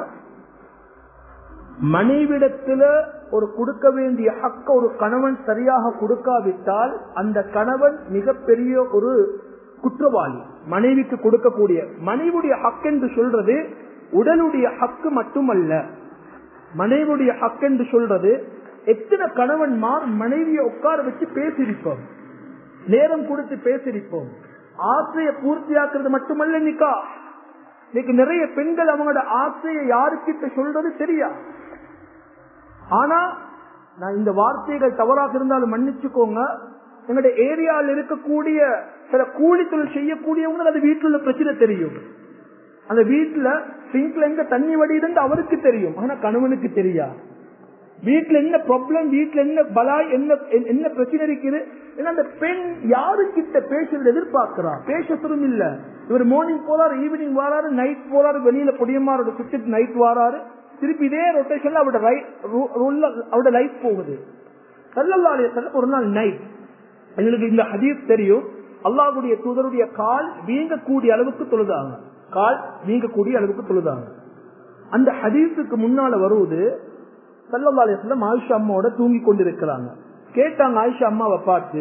மனைவிடத்துல ஒரு கொடுக்க வேண்டிய ஹக்க ஒரு கணவன் சரியாக கொடுக்காவிட்டால் அந்த கணவன் மிகப்பெரிய ஒரு குற்றவாளி மனைவிக்கு கொடுக்கக்கூடிய மனைவியுடைய ஹக் என்று சொல்றது உடலுடைய ஹக்கு மட்டுமல்ல மனைவியுடைய ஹக் என்று சொல்றது எத்தனை கணவன்மார் மனைவியை உட்கார வச்சு பேசியிருப்போம் நேரம் கொடுத்து பேசியிருப்போம் ஆசையை பூர்த்தியாக்குறது மட்டுமல்ல நிக்கா இன்னைக்கு நிறைய பெண்கள் அவங்களோட ஆசையை யாருக்கிட்ட சொல்றது தெரியா ஆனா நான் இந்த வார்த்தைகள் தவறாக இருந்தாலும் மன்னிச்சுக்கோங்க எங்களுடைய ஏரியாவில் இருக்கக்கூடிய சில கூலி தொழில் செய்யக்கூடியவங்க அது வீட்டில் உள்ள பிரச்சனை தெரியும் அந்த வீட்டுல சிங்க்ல எங்க தண்ணி வடியுதுன்னு அவருக்கு தெரியும் ஆனா கணவனுக்கு தெரியா வீட்டுல என்ன ப்ராப்ளம் வீட்டுல என்ன பலாய் என்ன என்ன பிரச்சனை இருக்குது ஏன்னா அந்த பெண் யாருக்கிட்ட பேசுறது எதிர்பார்க்கிறா பேசுறதும் இல்ல இவர் மார்னிங் போறாரு ஈவினிங் வராரு நைட் போறாரு வெளியில பொடியமாரோட சுத்திட்டு நைட் வராரு திருப்பி இதே ரொட்டேஷன்ல அவரோட அவரோட லைஃப் போகுது சல்லல்லாலே ஒரு நாள் நைட் எங்களுக்கு இந்த ஹதீஸ் தெரியும் அல்லாஹுடைய தூதருடைய கால் வீங்கக்கூடிய அளவுக்கு தொழுதாங்க கால் வீங்கக்கூடிய அளவுக்கு தொழுதாங்க அந்த ஹதீஸுக்கு முன்னால வருவது சல்லல்லாஹு ஆயிஷா அம்மாவோட தூங்கி கொண்டிருக்கிறாங்க கேட்டாங்க ஆயிஷா அம்மாவை பார்த்து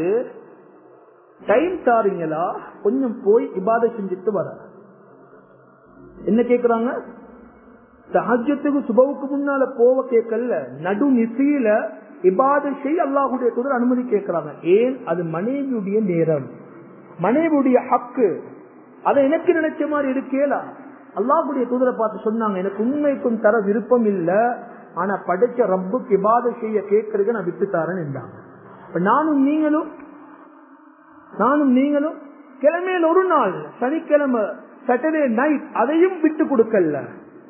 டைம் தாரீங்களா கொஞ்சம் போய் இபாத செஞ்சுட்டு வர என்ன கேக்குறாங்க சஹஜத்துக்கு சுபவுக்கு முன்னால போவ கேட்கல நடு நிசையில இபாத செய் அல்லாஹுடைய தூதர் அனுமதி கேட்கிறாங்க ஏன் அது மனைவியுடைய நேரம் மனைவியுடைய ஹக்கு அதை எனக்கு நினைச்ச மாதிரி இருக்கேலா அல்லாஹுடைய தூதரை பார்த்து சொன்னாங்க எனக்கு உண்மைக்கும் தர விருப்பம் இல்ல ஆனா படிச்ச ரப்புக்கு இபாத செய்ய கேட்கறதுக்கு நான் விட்டு தரேன் என்றாங்க இப்ப நானும் நீங்களும் நானும் நீங்களும் கிழமையில் ஒரு நாள் சனிக்கிழமை சாட்டர்டே நைட் அதையும் விட்டு கொடுக்கல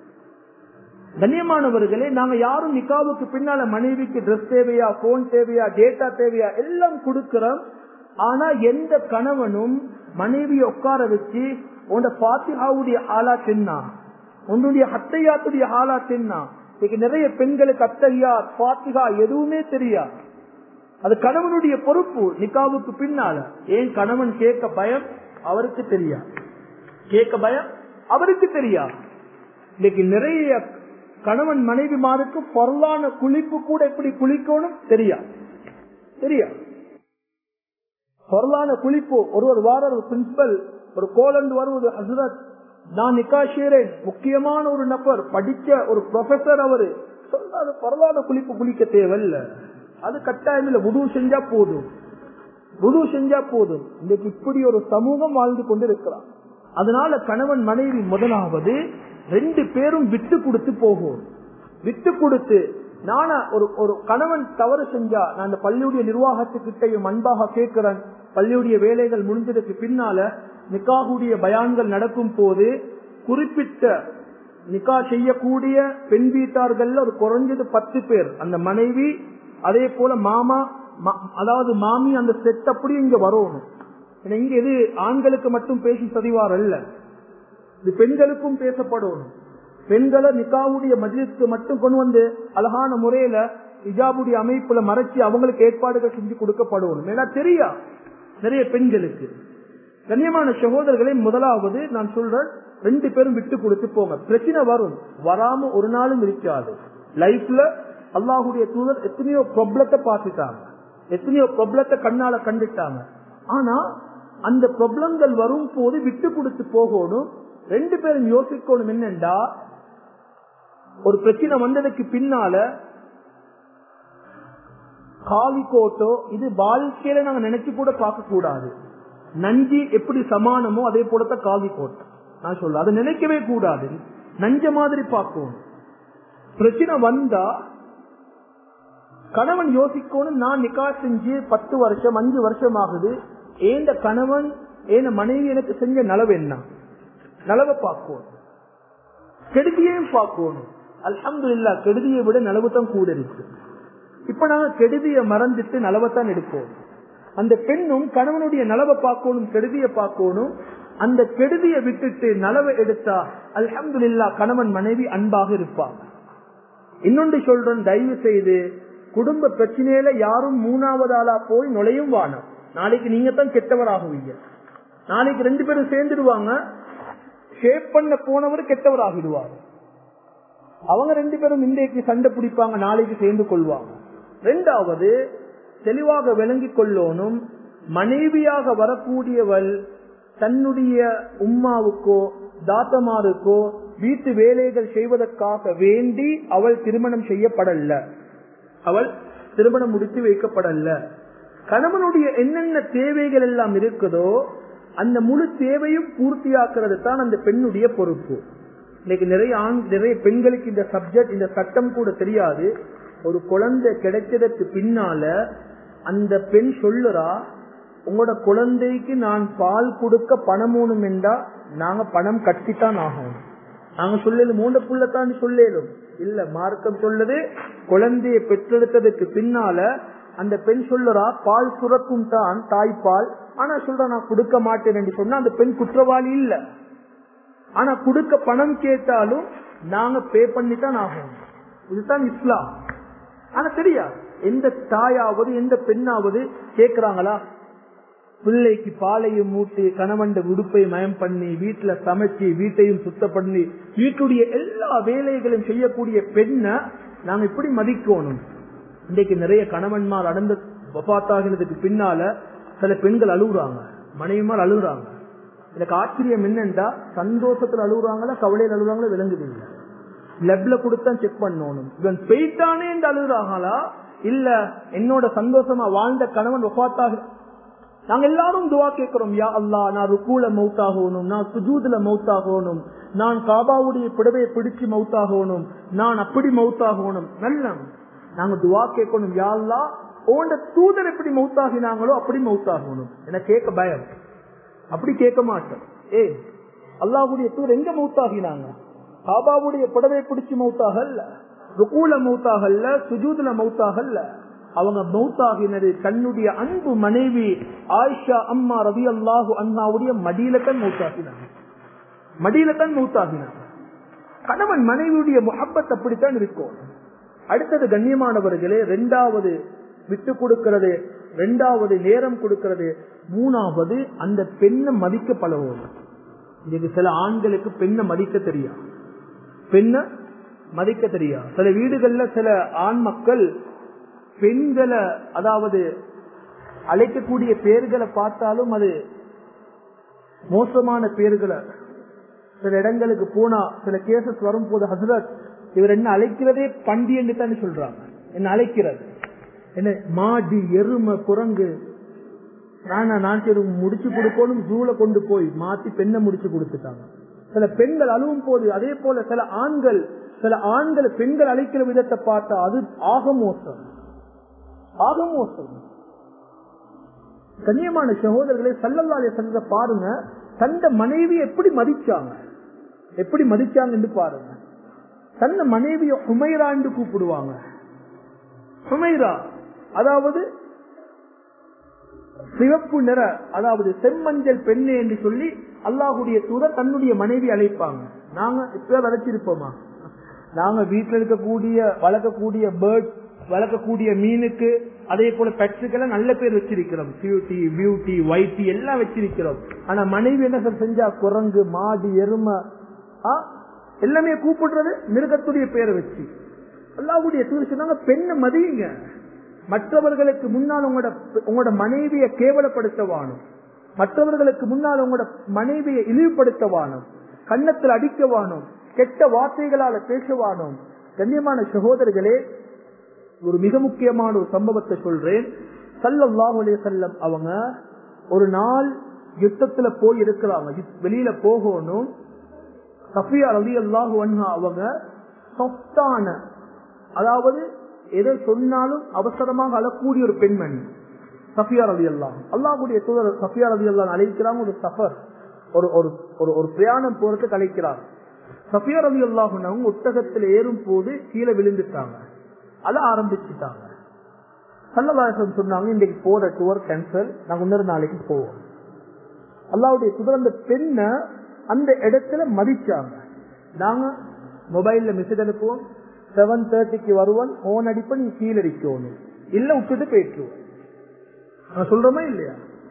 கண்ணியமானவர்களே நாங்க யாரும் நிக்காவுக்கு பின்னால மனைவிக்கு ட்ரெஸ் தேவையா போன் தேவையா டேட்டா தேவையா எல்லாம் கொடுக்கிறோம் ஆனா எந்த கணவனும் மனைவியை உட்கார வச்சு உன்னோட பாத்திகாவுடைய ஆளா தின்னா உன்னுடைய ஹத்தையாத்துடைய ஆளா தின்னா இன்னைக்கு நிறைய பெண்களுக்கு அத்தையா பாத்திகா எதுவுமே தெரியா அது கணவனுடைய பொறுப்பு நிக்காவுக்கு பின்னால ஏன் கணவன் கேட்க பயம் அவருக்கு தெரியா கேட்க பயம் அவருக்கு தெரியா இன்னைக்கு நிறைய கணவன் மனைவிமாருக்கு பொருளான குளிப்பு கூட எப்படி குளிக்கணும் தெரியா தெரியா பொருளான குளிப்பு ஒரு ஒரு வாரம் ஒரு பிரின்சிபல் ஒரு கோலந்து வருவது ஹசரத் நான் நிக்காஷேரேன் முக்கியமான ஒரு நபர் படிச்ச ஒரு ப்ரொஃபசர் அவரு சொல்லாத பொருளான குளிப்பு குளிக்க தேவையில்ல அது கட்டாயம் இல்ல புது செஞ்சா போதும் புது செஞ்சா போதும் இன்னைக்கு இப்படி ஒரு சமூகம் வாழ்ந்து கொண்டு இருக்கிறான் அதனால கணவன் மனைவி முதலாவது ரெண்டு பேரும் விட்டு கொடுத்து போகும் விட்டு கொடுத்து நானா ஒரு ஒரு கணவன் தவறு செஞ்சா நான் அந்த பள்ளியுடைய நிர்வாகத்துக்கிட்டையும் அன்பாக கேட்கிறேன் பள்ளியுடைய வேலைகள் முடிஞ்சதுக்கு பின்னால நிக்காகுடைய பயான்கள் நடக்கும் போது குறிப்பிட்ட நிக்கா செய்யக்கூடிய பெண் வீட்டார்கள்ல ஒரு குறைஞ்சது பத்து பேர் அந்த மனைவி அதே போல மாமா அதாவது மாமி அந்த செட் அப்படி இங்க வரணும் இங்க இது ஆண்களுக்கு மட்டும் பேசி பதிவார் அல்ல இது பெண்களுக்கும் பேசப்படணும் பெண்களை நிக்காவுடைய மஜிலுக்கு மட்டும் கொண்டு வந்து அழகான முறையில இஜாபுடைய அமைப்புல மறைச்சு அவங்களுக்கு ஏற்பாடுகள் செஞ்சு கொடுக்கப்படணும் ஏன்னா தெரியா நிறைய பெண்களுக்கு கண்ணியமான சகோதரர்களை முதலாவது நான் சொல்றேன் ரெண்டு பேரும் விட்டு கொடுத்து போங்க பிரச்சனை வரும் வராம ஒரு நாளும் இருக்காது லைஃப்ல அல்லாஹுடைய தூதர் எத்தனையோ ப்ராப்ளத்தை பார்த்துட்டாங்க எத்தனையோ ப்ராப்ளத்தை கண்ணால கண்டுட்டாங்க ஆனா அந்த ப்ராப்ளங்கள் வரும் போது விட்டு கொடுத்து போகணும் ரெண்டு பேரும் யோசிக்கணும் என்னண்டா ஒரு பிரச்சனை வந்ததுக்கு பின்னால காவி கோட்டோ இது வாழ்க்கையில நாங்க நினைச்சு கூட பார்க்க கூடாது நஞ்சி எப்படி சமானமோ அதே போலத்தான் காவி கோட்டை நான் சொல்ல அதை நினைக்கவே கூடாது நஞ்ச மாதிரி பார்க்கணும் பிரச்சனை வந்தா கணவன் யோசிக்கணும் நான் நிக்கா செஞ்சு பத்து வருஷம் அஞ்சு வருஷம் ஆகுது ஏந்த கணவன் ஏன மனைவி எனக்கு செஞ்ச நலவு என்ன நலவை பார்க்கணும் கெடுதியையும் பார்க்கணும் அல்ஹம்து இல்லா கெடுதியை விட நலவு தான் கூட இருக்கு இப்ப நாங்க கெடுதியை மறந்துட்டு நலவைத்தான் எடுப்போம் அந்த பெண்ணும் கணவனுடைய நலவை பார்க்கணும் கெடுதியை பார்க்கணும் அந்த கெடுதியை விட்டுட்டு நலவை எடுத்தா அல்ஹம்து இல்லா கணவன் மனைவி அன்பாக இருப்பாங்க இன்னொன்று சொல்றேன் தயவு செய்து குடும்ப பிரச்சனையில யாரும் மூணாவது ஆளா போய் நுழையும் வானம் நாளைக்கு நீங்க தான் கெட்டவராகுவீங்க நாளைக்கு ரெண்டு பேரும் சேர்ந்துடுவாங்க ஷேப் பண்ண போனவர் கெட்டவர் ஆகிடுவார் அவங்க ரெண்டு பேரும் இன்றைக்கு சண்டை பிடிப்பாங்க நாளைக்கு சேர்ந்து கொள்வாங்க ரெண்டாவது தெளிவாக விளங்கிக் கொள்ளணும் மனைவியாக வரக்கூடியவள் தன்னுடைய உம்மாவுக்கோ தாத்தமாருக்கோ வீட்டு வேலைகள் செய்வதற்காக வேண்டி அவள் திருமணம் செய்யப்படல அவள் திருமணம் முடித்து வைக்கப்படல கணவனுடைய என்னென்ன தேவைகள் எல்லாம் இருக்குதோ அந்த முழு தேவையும் பூர்த்தியாக்குறது தான் அந்த பெண்ணுடைய பொறுப்பு இன்னைக்கு நிறைய ஆண் நிறைய பெண்களுக்கு இந்த சப்ஜெக்ட் இந்த சட்டம் கூட தெரியாது ஒரு குழந்தை கிடைச்சதற்கு பின்னால அந்த பெண் சொல்லுறா உங்களோட குழந்தைக்கு நான் பால் கொடுக்க பணம் வேணும் என்றா நாங்க பணம் கட்டித்தான் ஆகணும் நாங்க சொல்லலும் மூண்ட புள்ளத்தான் சொல்லலும் இல்ல மார்க்கம் சொல்லுது குழந்தையை பெற்றெடுத்ததுக்கு பின்னால அந்த பெண் சொல்லுறா பால் சுரக்கும் தான் தாய்ப்பால் ஆனா சொல்ற நான் கொடுக்க மாட்டேன் என்று சொன்னா அந்த பெண் குற்றவாளி இல்ல ஆனா கொடுக்க பணம் கேட்டாலும் நாங்க பே பண்ணித்தான் ஆகணும் இதுதான் இஸ்லாம் ஆனா தெரியா எந்த தாயாவது எந்த பெண்ணாவது கேக்குறாங்களா பிள்ளைக்கு பாலையும் மூட்டி கணவன் உடுப்பை மயம் பண்ணி வீட்டுல சமைச்சு வீட்டையும் சுத்தம் பண்ணி வீட்டுடைய எல்லா வேலைகளையும் செய்யக்கூடிய பெண்ணை நாங்க இப்படி மதிக்கணும் இன்றைக்கு நிறைய கணவன்மார் அடர்ந்து வபாத்தாகினதுக்கு பின்னால சில பெண்கள் அழுகுறாங்க மனைவிமார் அழுகுறாங்க எனக்கு ஆச்சரியம் என்னண்டா சந்தோஷத்துல அழுகுறாங்களா கவலையில் அழுகுறாங்களா விளங்குது இல்ல லெப்ல கொடுத்தா செக் பண்ணணும் இவன் பெய்தானே என்று அழுகுறாங்களா இல்ல என்னோட சந்தோஷமா வாழ்ந்த கணவன் வபாத்தாக நாங்க எல்லாரும் துவா கேட்கிறோம் யா அல்லா நான் ருக்கூல மவுத்தாகணும் நான் சுஜூதுல மவுத்தாகணும் நான் காபாவுடைய புடவையை பிடிச்சு மவுத்தாகணும் நான் அப்படி மவுத்தாகணும் நல்ல நாங்க துவா கேட்கணும் யா அல்லா உண்ட தூதர் எப்படி மவுத்தாகினாங்களோ அப்படி மவுத்தாகணும் என கேட்க பயம் அப்படி கேட்க மாட்டோம் ஏ அல்லாஹுடைய தூதர் எங்க மவுத்தாகினாங்க காபாவுடைய புடவை பிடிச்சு மவுத்தாகல்ல ருக்கூல மவுத்தாகல்ல சுஜூதுல மவுத்தாகல்ல அவங்க மௌத்தாகினது தன்னுடைய அன்பு மனைவி ஆயிஷா அம்மா ரவி அல்லாஹு அண்ணாவுடைய மடியில தான் மௌத்தாகினாங்க மடியில தான் மௌத்தாகினாங்க கணவன் மனைவியுடைய முகப்பத் அப்படித்தான் இருக்கும் அடுத்தது கண்ணியமானவர்களே ரெண்டாவது விட்டு கொடுக்கிறது ரெண்டாவது நேரம் கொடுக்கிறது மூணாவது அந்த பெண்ணை மதிக்க பழகும் இதுக்கு சில ஆண்களுக்கு பெண்ணை மதிக்க தெரியும் பெண்ணை மதிக்க தெரியும் சில வீடுகள்ல சில ஆண் மக்கள் பெண்களை அதாவது அழைக்கக்கூடிய பேர்களை பார்த்தாலும் அது மோசமான பேர்களை சில இடங்களுக்கு போனா சில கேசஸ் வரும் போது ஹசரத் இவர் என்ன அழைக்கிறதே பண்டி என்று தான் சொல்றாங்க என்ன அழைக்கிறது என்ன மாடி எருமை குரங்கு நானா நான் சரி முடிச்சு கொடுக்கணும் ஜூல கொண்டு போய் மாத்தி பெண்ணை முடிச்சு கொடுத்துட்டாங்க சில பெண்கள் அழுவும் போது அதே போல சில ஆண்கள் சில ஆண்கள் பெண்கள் அழைக்கிற விதத்தை பார்த்தா அது ஆக மோசம் ஆக மோசம் கண்ணியமான சகோதரர்களை சல்லல்லாலே சென்ற பாருங்க தந்த மனைவி எப்படி மதிச்சாங்க எப்படி மதிச்சாங்கன்னு பாருங்க தந்த மனைவிய ஹுமைரா என்று கூப்பிடுவாங்க ஹுமைரா அதாவது சிவப்பு நிற அதாவது செம்மஞ்சள் பெண்ணு என்று சொல்லி அல்லாஹுடைய தூதர் தன்னுடைய மனைவி அழைப்பாங்க நாங்க இப்ப வளர்ச்சிருப்போமா நாங்க வீட்டில் இருக்கக்கூடிய வளர்க்கக்கூடிய பேர்ட் வளர்க்கக்கூடிய மீனுக்கு அதே போல பெட்ஸுக்கெல்லாம் நல்ல பேர் வச்சிருக்கிறோம் கியூட்டி பியூட்டி ஒயிட்டி எல்லாம் வச்சிருக்கிறோம் ஆனா மனைவி என்ன சார் செஞ்சா குரங்கு மாடு எருமை எல்லாமே கூப்பிடுறது மிருகத்துடைய பேரை வச்சு அல்லாவுடைய தூர் சொன்னாங்க பெண்ணை மதியுங்க மற்றவர்களுக்கு முன்னால் உங்களோட உங்களோட மனைவியை கேவலப்படுத்தவானும் மற்றவர்களுக்கு முன்னால் உங்களோட மனைவியை இழிவுபடுத்தவானும் கன்னத்தில் அடிக்கவானும் கெட்ட வார்த்தைகளால பேசவானோம் கண்ணியமான சகோதரர்களே ஒரு மிக முக்கியமான ஒரு சம்பவத்தை சொல்றேன் சல்லாஹூ அலே செல்லம் அவங்க ஒரு நாள் யுத்தத்துல போய் இருக்கிறாங்க வெளியில போகணும் சஃபியா ரவி அல்லாஹு அவங்க சொத்தான அதாவது எதை சொன்னாலும் அவசரமாக அழக்கூடிய ஒரு பெண்மணி சஃபியா ரவி அல்லாஹ் அல்லாஹுடைய தூதர் சஃபியா ரவி அல்லா அழைக்கிறாங்க ஒரு சஃபர் ஒரு ஒரு ஒரு பிரயாணம் போறதுக்கு அழைக்கிறாங்க சஃபியா ரவி அல்லாஹ் ஒட்டகத்தில் ஏறும் போது கீழே விழுந்துட்டாங்க அழ ஆரம்பிச்சுட்டாங்க சல்லவாசம் சொன்னாங்க இன்றைக்கு போற டூர் கேன்சல் நாங்க இன்னொரு நாளைக்கு போவோம் அல்லாவுடைய குதிரை அந்த பெண்ணை அந்த இடத்துல மதிச்சாங்க நாங்க மொபைல்ல மெசேஜ் அனுப்புவோம் செவன் தேர்ட்டிக்கு வருவோம் போன் அடிப்ப நீ கீழே அடிக்கணும் இல்ல விட்டுட்டு போயிட்டுருவோம் நான் சொல்றோமா இல்லையா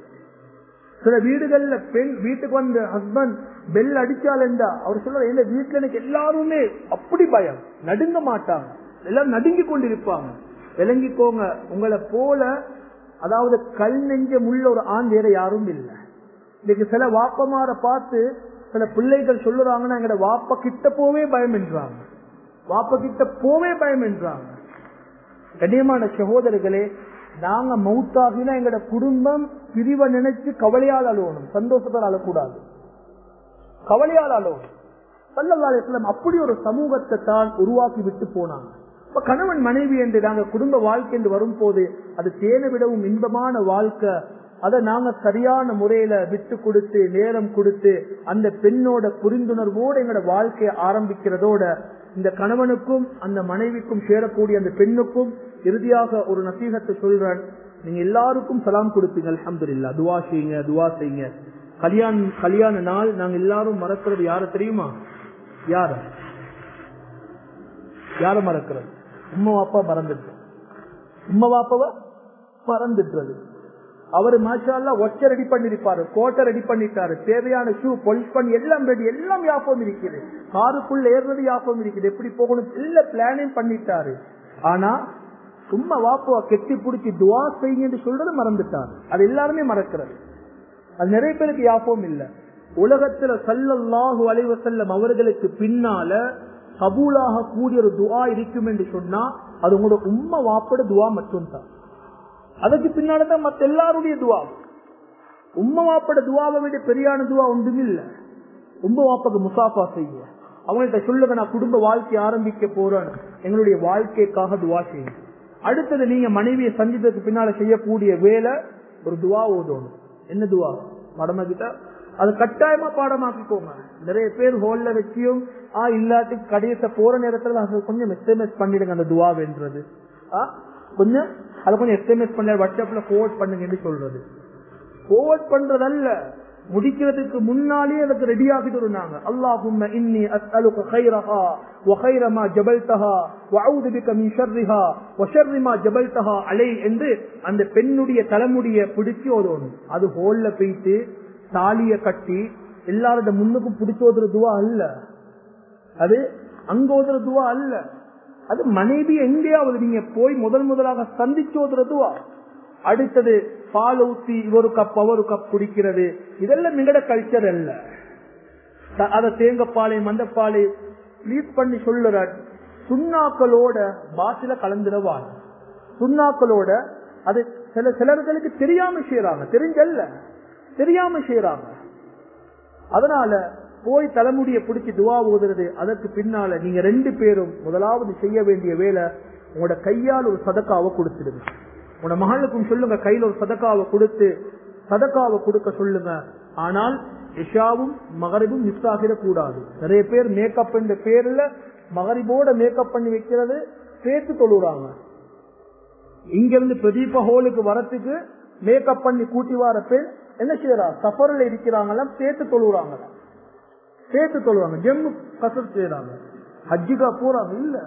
சில வீடுகள்ல பெண் வீட்டுக்கு வந்த ஹஸ்பண்ட் பெல் அடிச்சால் என்றா அவர் சொல்ற இந்த வீட்டுல எனக்கு எல்லாருமே அப்படி பயம் நடுங்க மாட்டாங்க எல்லாம் நடுங்கி கொண்டிருப்பாங்க விளங்கிக்கோங்க உங்களை போல அதாவது கல் நெஞ்சம் உள்ள ஒரு ஆண் வேற யாரும் இல்லை இன்னைக்கு சில வாப்பமார பார்த்து சில பிள்ளைகள் சொல்லுறாங்கன்னா எங்கட வாப்ப கிட்ட போவே பயம் என்றாங்க வாப்ப கிட்ட போவே பயம் என்றாங்க கண்ணியமான சகோதரர்களே நாங்க மவுத்தாகினா எங்கட குடும்பம் பிரிவை நினைச்சு கவலையால் அழுவணும் சந்தோஷத்தால் அழக்கூடாது கவலையால் அழுவணும் சல்லல்லாஸ்லம் அப்படி ஒரு சமூகத்தை தான் உருவாக்கி விட்டு போனாங்க இப்ப கணவன் மனைவி என்று நாங்க குடும்ப வாழ்க்கை என்று வரும் போது அது தேனை விடவும் இன்பமான வாழ்க்கை அதை நாங்க சரியான முறையில விட்டு கொடுத்து நேரம் கொடுத்து அந்த பெண்ணோட புரிந்துணர்வோடு எங்களோட வாழ்க்கையை ஆரம்பிக்கிறதோட இந்த கணவனுக்கும் அந்த மனைவிக்கும் சேரக்கூடிய அந்த பெண்ணுக்கும் இறுதியாக ஒரு நசீகத்தை சொல்றேன் நீங்க எல்லாருக்கும் சலாம் கொடுப்பீங்க அலமதுல்லா துவா செய்யுங்க துவா செய்யுங்க கல்யாண கல்யாண நாள் நாங்க எல்லாரும் மறக்கிறது யார தெரியுமா யார யார மறக்கிறது உம்மா வாப்பா மறந்துட்டு உம்மா வாப்பாவ மறந்துட்டுறது அவர் மாஷால்லா ஒச்ச ரெடி பண்ணிருப்பாரு கோட்டை ரெடி பண்ணிட்டாரு தேவையான ஷூ பொலிஷ் பண்ணி எல்லாம் ரெடி எல்லாம் யாபம் இருக்குது காருக்குள்ள ஏறுறது யாபம் இருக்குது எப்படி போகணும் எல்லா பிளானையும் பண்ணிட்டாரு ஆனா சும்மா வாப்புவா கெட்டி பிடிச்சி துவா செய்யுங்கன்னு சொல்றது மறந்துட்டாரு அது எல்லாருமே மறக்கிறது அது நிறைய பேருக்கு யாபம் இல்ல உலகத்துல சல்லல்லாஹு அலைவசல்லம் அவர்களுக்கு பின்னால கபூலாக கூடிய ஒரு துவா இருக்கும் என்று சொன்னா அது உங்களோட உண்மை வாப்பட துவா மட்டும்தான் அதுக்கு பின்னால்தான் மத்த எல்லாருடைய துவா உம்ம வாப்பட துவாவை விட பெரியான துவா ஒன்றும் இல்ல உம்ம வாப்பக்கு முசாஃபா செய்ய அவங்கள்ட்ட சொல்லுங்க நான் குடும்ப வாழ்க்கை ஆரம்பிக்க போறேன் எங்களுடைய வாழ்க்கைக்காக துவா செய்யுங்க அடுத்தது நீங்க மனைவியை சந்தித்ததுக்கு பின்னால செய்யக்கூடிய வேலை ஒரு துவா ஓதணும் என்ன துவா மடமகிட்ட அது கட்டாயமா பாடமாக்கிக்கோங்க நிறைய பேர் ஹோல்ல வச்சியும் ஆ இல்லாட்டி கடைசி போற நேரத்துல அது கொஞ்சம் எஸ்எம்எஸ் பண்ணிடுங்க அந்த துவா வென்றது கொஞ்சம் அதை கொஞ்சம் எஸ்எம்எஸ் பண்ண வாட்ஸ்அப்ல போர்ட் பண்ணுங்கன்னு சொல்றது போர்ட் பண்றதல்ல முடிக்கிறதுக்கு முன்னாலே அதுக்கு ரெடி ஆகிட்டு இருந்தாங்க அல்லாஹும்ம இன்னி அஸ்அலுக கைரஹா وخير ما جبلتها واعوذ بك من شرها وشر ما جبلتها علي என்று அந்த பெண்ணுடைய தலைமுடிய பிடிச்சு ஓதணும் அது ஹோல்ல போயிட்டு தாலிய கட்டி எல்லாரோட முன்னுக்கும் பிடிச்சு ஓதுற துவா அல்ல அது அங்க ஓதுற துவா அல்ல அது மனைவி எங்கேயாவது நீங்க போய் முதல் முதலாக சந்திச்சு ஓதுற துவா அடுத்தது பால் ஊத்தி ஒரு கப் ஒரு கப் குடிக்கிறது இதெல்லாம் எங்கட கல்ச்சர் அல்ல அத தேங்கப்பாலை மந்தப்பாலை ப்ளீஸ் பண்ணி சொல்லுற சுண்ணாக்களோட பாசில கலந்துடவா சுண்ணாக்களோட அது சில சிலர்களுக்கு தெரியாம செய்யறாங்க தெரிஞ்சல்ல தெரியாம செய்யறாங்க அதனால போய் தலைமுடிய பிடிச்சி துவா ஓதுறது அதற்கு பின்னால நீங்க ரெண்டு பேரும் முதலாவது செய்ய வேண்டிய வேலை உங்களோட கையால் ஒரு சதக்காவை கொடுத்துடுங்க உங்களோட மகளுக்கும் சொல்லுங்க கையில ஒரு சதக்காவை கொடுத்து சதக்காவை கொடுக்க சொல்லுங்க ஆனால் இஷாவும் மகரிபும் மிஸ் ஆகிடக்கூடாது நிறைய பேர் மேக்கப் என்ற பேர்ல மகரிபோட மேக்கப் பண்ணி வைக்கிறது சேர்த்து தொழுறாங்க இங்க இருந்து பிரதீப ஹோலுக்கு வரத்துக்கு மேக்கப் பண்ணி கூட்டி வர பேர் என்ன செய்யறா சஃபர்ல இருக்கிறாங்களாம் சேர்த்து தொழுறாங்களா சேர்த்து தொழுவாங்க ஜம்மு கசர் செய்யறாங்க ஹஜ்ஜிகா போறாங்க இல்ல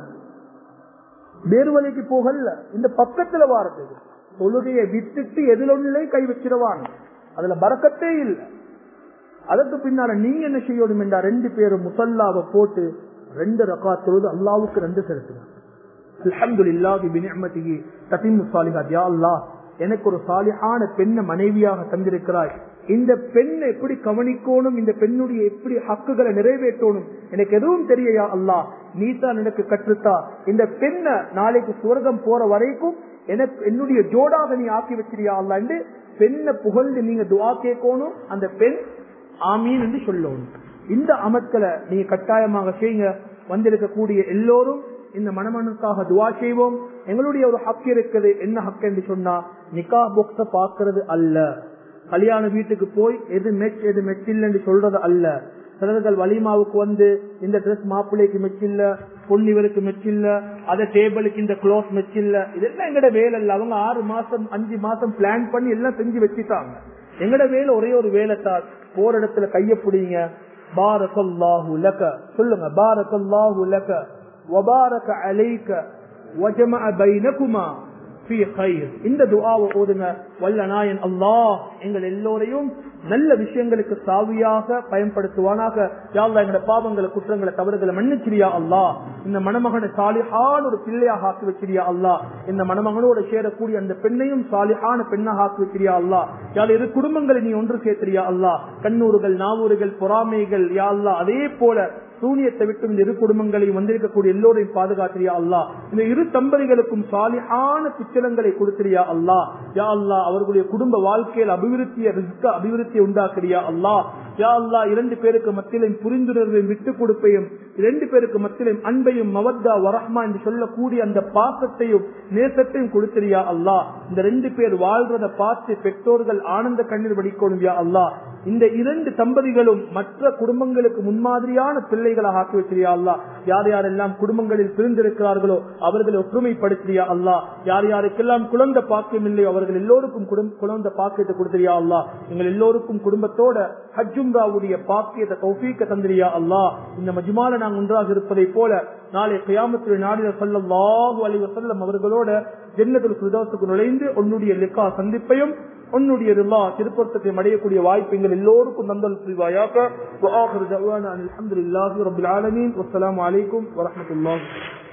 வேறுவலைக்கு போகல இந்த பக்கத்துல வாரத்துக்கு தொழுகையை விட்டுட்டு எதிலொன்னிலே கை வச்சிருவாங்க அதுல பறக்கத்தே இல்லை அதற்கு பின்னால நீங்க என்ன செய்யணும் என்றா ரெண்டு பேரும் முசல்லாவை போட்டு ரெண்டு ரக்கா தொழுது அல்லாவுக்கு ரெண்டு செலுத்துங்க எனக்கு ஒரு சாலிஹான பெண்ணை மனைவியாக தந்திருக்கிறாய் இந்த பெண்ணை எப்படி கவனிக்கணும் இந்த பெண்ணுடைய எப்படி ஹக்குகளை நிறைவேற்றணும் எனக்கு எதுவும் தெரியயா அல்லா நீ தான் எனக்கு கற்றுத்தா இந்த பெண்ணை நாளைக்கு சுவர்க்கம் போற வரைக்கும் எனக்கு என்னுடைய ஜோடாக நீ ஆக்கி வச்சிருயா அல்லா என்று பெண்ணை புகழ்ந்து நீங்க துவா கேட்கணும் அந்த பெண் ஆமீன் என்று சொல்லணும் இந்த அமர்க்களை நீங்க கட்டாயமாக செய்யுங்க வந்திருக்கக்கூடிய எல்லோரும் இந்த மணமனுக்காக துவா செய்வோம் எங்களுடைய ஒரு ஹக் இருக்குது என்ன ஹக் என்று சொன்னா நிக்கா பொக்ஸ பாக்குறது அல்ல கல்யாண வீட்டுக்கு போய் எது மெச் எது மெச்சில்ல சொல்றது அல்ல சிலர்கள் வலிமாவுக்கு வந்து இந்த ட்ரெஸ் மாப்பிள்ளைக்கு மெச்சில்ல பொன்னிவருக்கு மெச்சில்ல அத டேபிளுக்கு இந்த க்ளோஸ் மெச்சில்ல இதெல்லாம் எங்கட வேலை இல்ல அவங்க ஆறு மாசம் அஞ்சு மாசம் பிளான் பண்ணி எல்லாம் செஞ்சு வச்சுட்டாங்க எங்கட வேலை ஒரே ஒரு வேலை தான் போற இடத்துல கைய பிடிங்க பாரகல்லாஹு லக சொல்லுங்க பாரகல்லாஹு லக வபாரக அலைக்க வஜமஅ பைனகுமா இந்த துஆவை ஓதுங்க வல்ல நாயன் அல்லாஹ் எங்கள் எல்லோரையும் நல்ல விஷயங்களுக்கு சாவியாக பயன்படுத்துவானாக யாழ்லா எங்களோட பாவங்களை குற்றங்களை தவறுகளை மன்னிச்சிரியா அல்லா இந்த மணமகனை சாலிஹான ஒரு பிள்ளையாக ஆக்கி வச்சிரியா அல்லா இந்த மணமகனோட சேரக்கூடிய அந்த பெண்ணையும் சாலிஹான பெண்ணாக ஆக்கி வச்சிரியா அல்லா யாழ் இரு குடும்பங்களை நீ ஒன்று சேர்த்திரியா அல்லா கண்ணூறுகள் நாவூறுகள் பொறாமைகள் யா அல்லா அதே போல சூனியத்தை விட்டு இந்த இரு குடும்பங்களையும் வந்திருக்கக்கூடிய எல்லோரையும் பாதுகாத்திரியா அல்லா இந்த இரு தம்பதிகளுக்கும் சாலிஹான பிச்சலங்களை கொடுத்திரியா அல்லா யா அல்லா அவர்களுடைய குடும்ப வாழ்க்கையில் அபிவிருத்திய ரிஸ்க அபிவிருத்தியை உண்டாக்குறியா அல்லா யா அல்லா இரண்டு பேருக்கு மத்தியிலும் புரிந்துணர்வையும் விட்டுக் கொடுப்பையும் இரண்டு பேருக்கு மத்தியிலும் அன்பையும் மவத்தா வரஹ்மா என்று சொல்லக்கூடிய அந்த பாசத்தையும் நேசத்தையும் கொடுத்திரியா அல்லா இந்த ரெண்டு பேர் வாழ்றத பார்த்து பெற்றோர்கள் ஆனந்த கண்ணீர் வடிக்கணும் யா அல்லா இந்த இரண்டு தம்பதிகளும் மற்ற குடும்பங்களுக்கு முன்மாதிரியான பிள்ளைகளாக ஆக்கி வச்சிரியா அல்லா யார் யாரெல்லாம் குடும்பங்களில் பிரிந்திருக்கிறார்களோ அவர்களை ஒற்றுமைப்படுத்தியா அல்லா யார் யாருக்கெல்லாம் குழந்தை பாக்கியம் இல்லையோ அவர்கள் எல்லோருக்கும் குழந்தை பாக்கியத்தை கொடுத்திரியா அல்லா எங்கள் எல்லோருக்கும் குடும்பத்தோட ஹஜ்ஜும்ராவுடைய பாக்கியத்தை கௌஃபீக்க தந்திரியா அல்லா இந்த மஜ்மால நாங்கள் ஒன்றாக இருப்பதை போல நாளை கியாமத்துடைய நாடில சொல்லல்லாஹு அலைஹி வஸல்லம் அவர்களோட ஜன்னத்துல் ஃபிர்தௌஸுக்கு நுழைந்து உன்னுடைய லிகா சந்திப்பையும் உன்னுடைய ரில்லா திருப்பத்தத்தையும் அடையக்கூடிய வாய்ப்பு எங்கள் எல்லோருக்கும் நந்தல் புரிவாயாக وآخر دعوانا أن الحمد لله رب العالمين والسلام عليكم ورحمة الله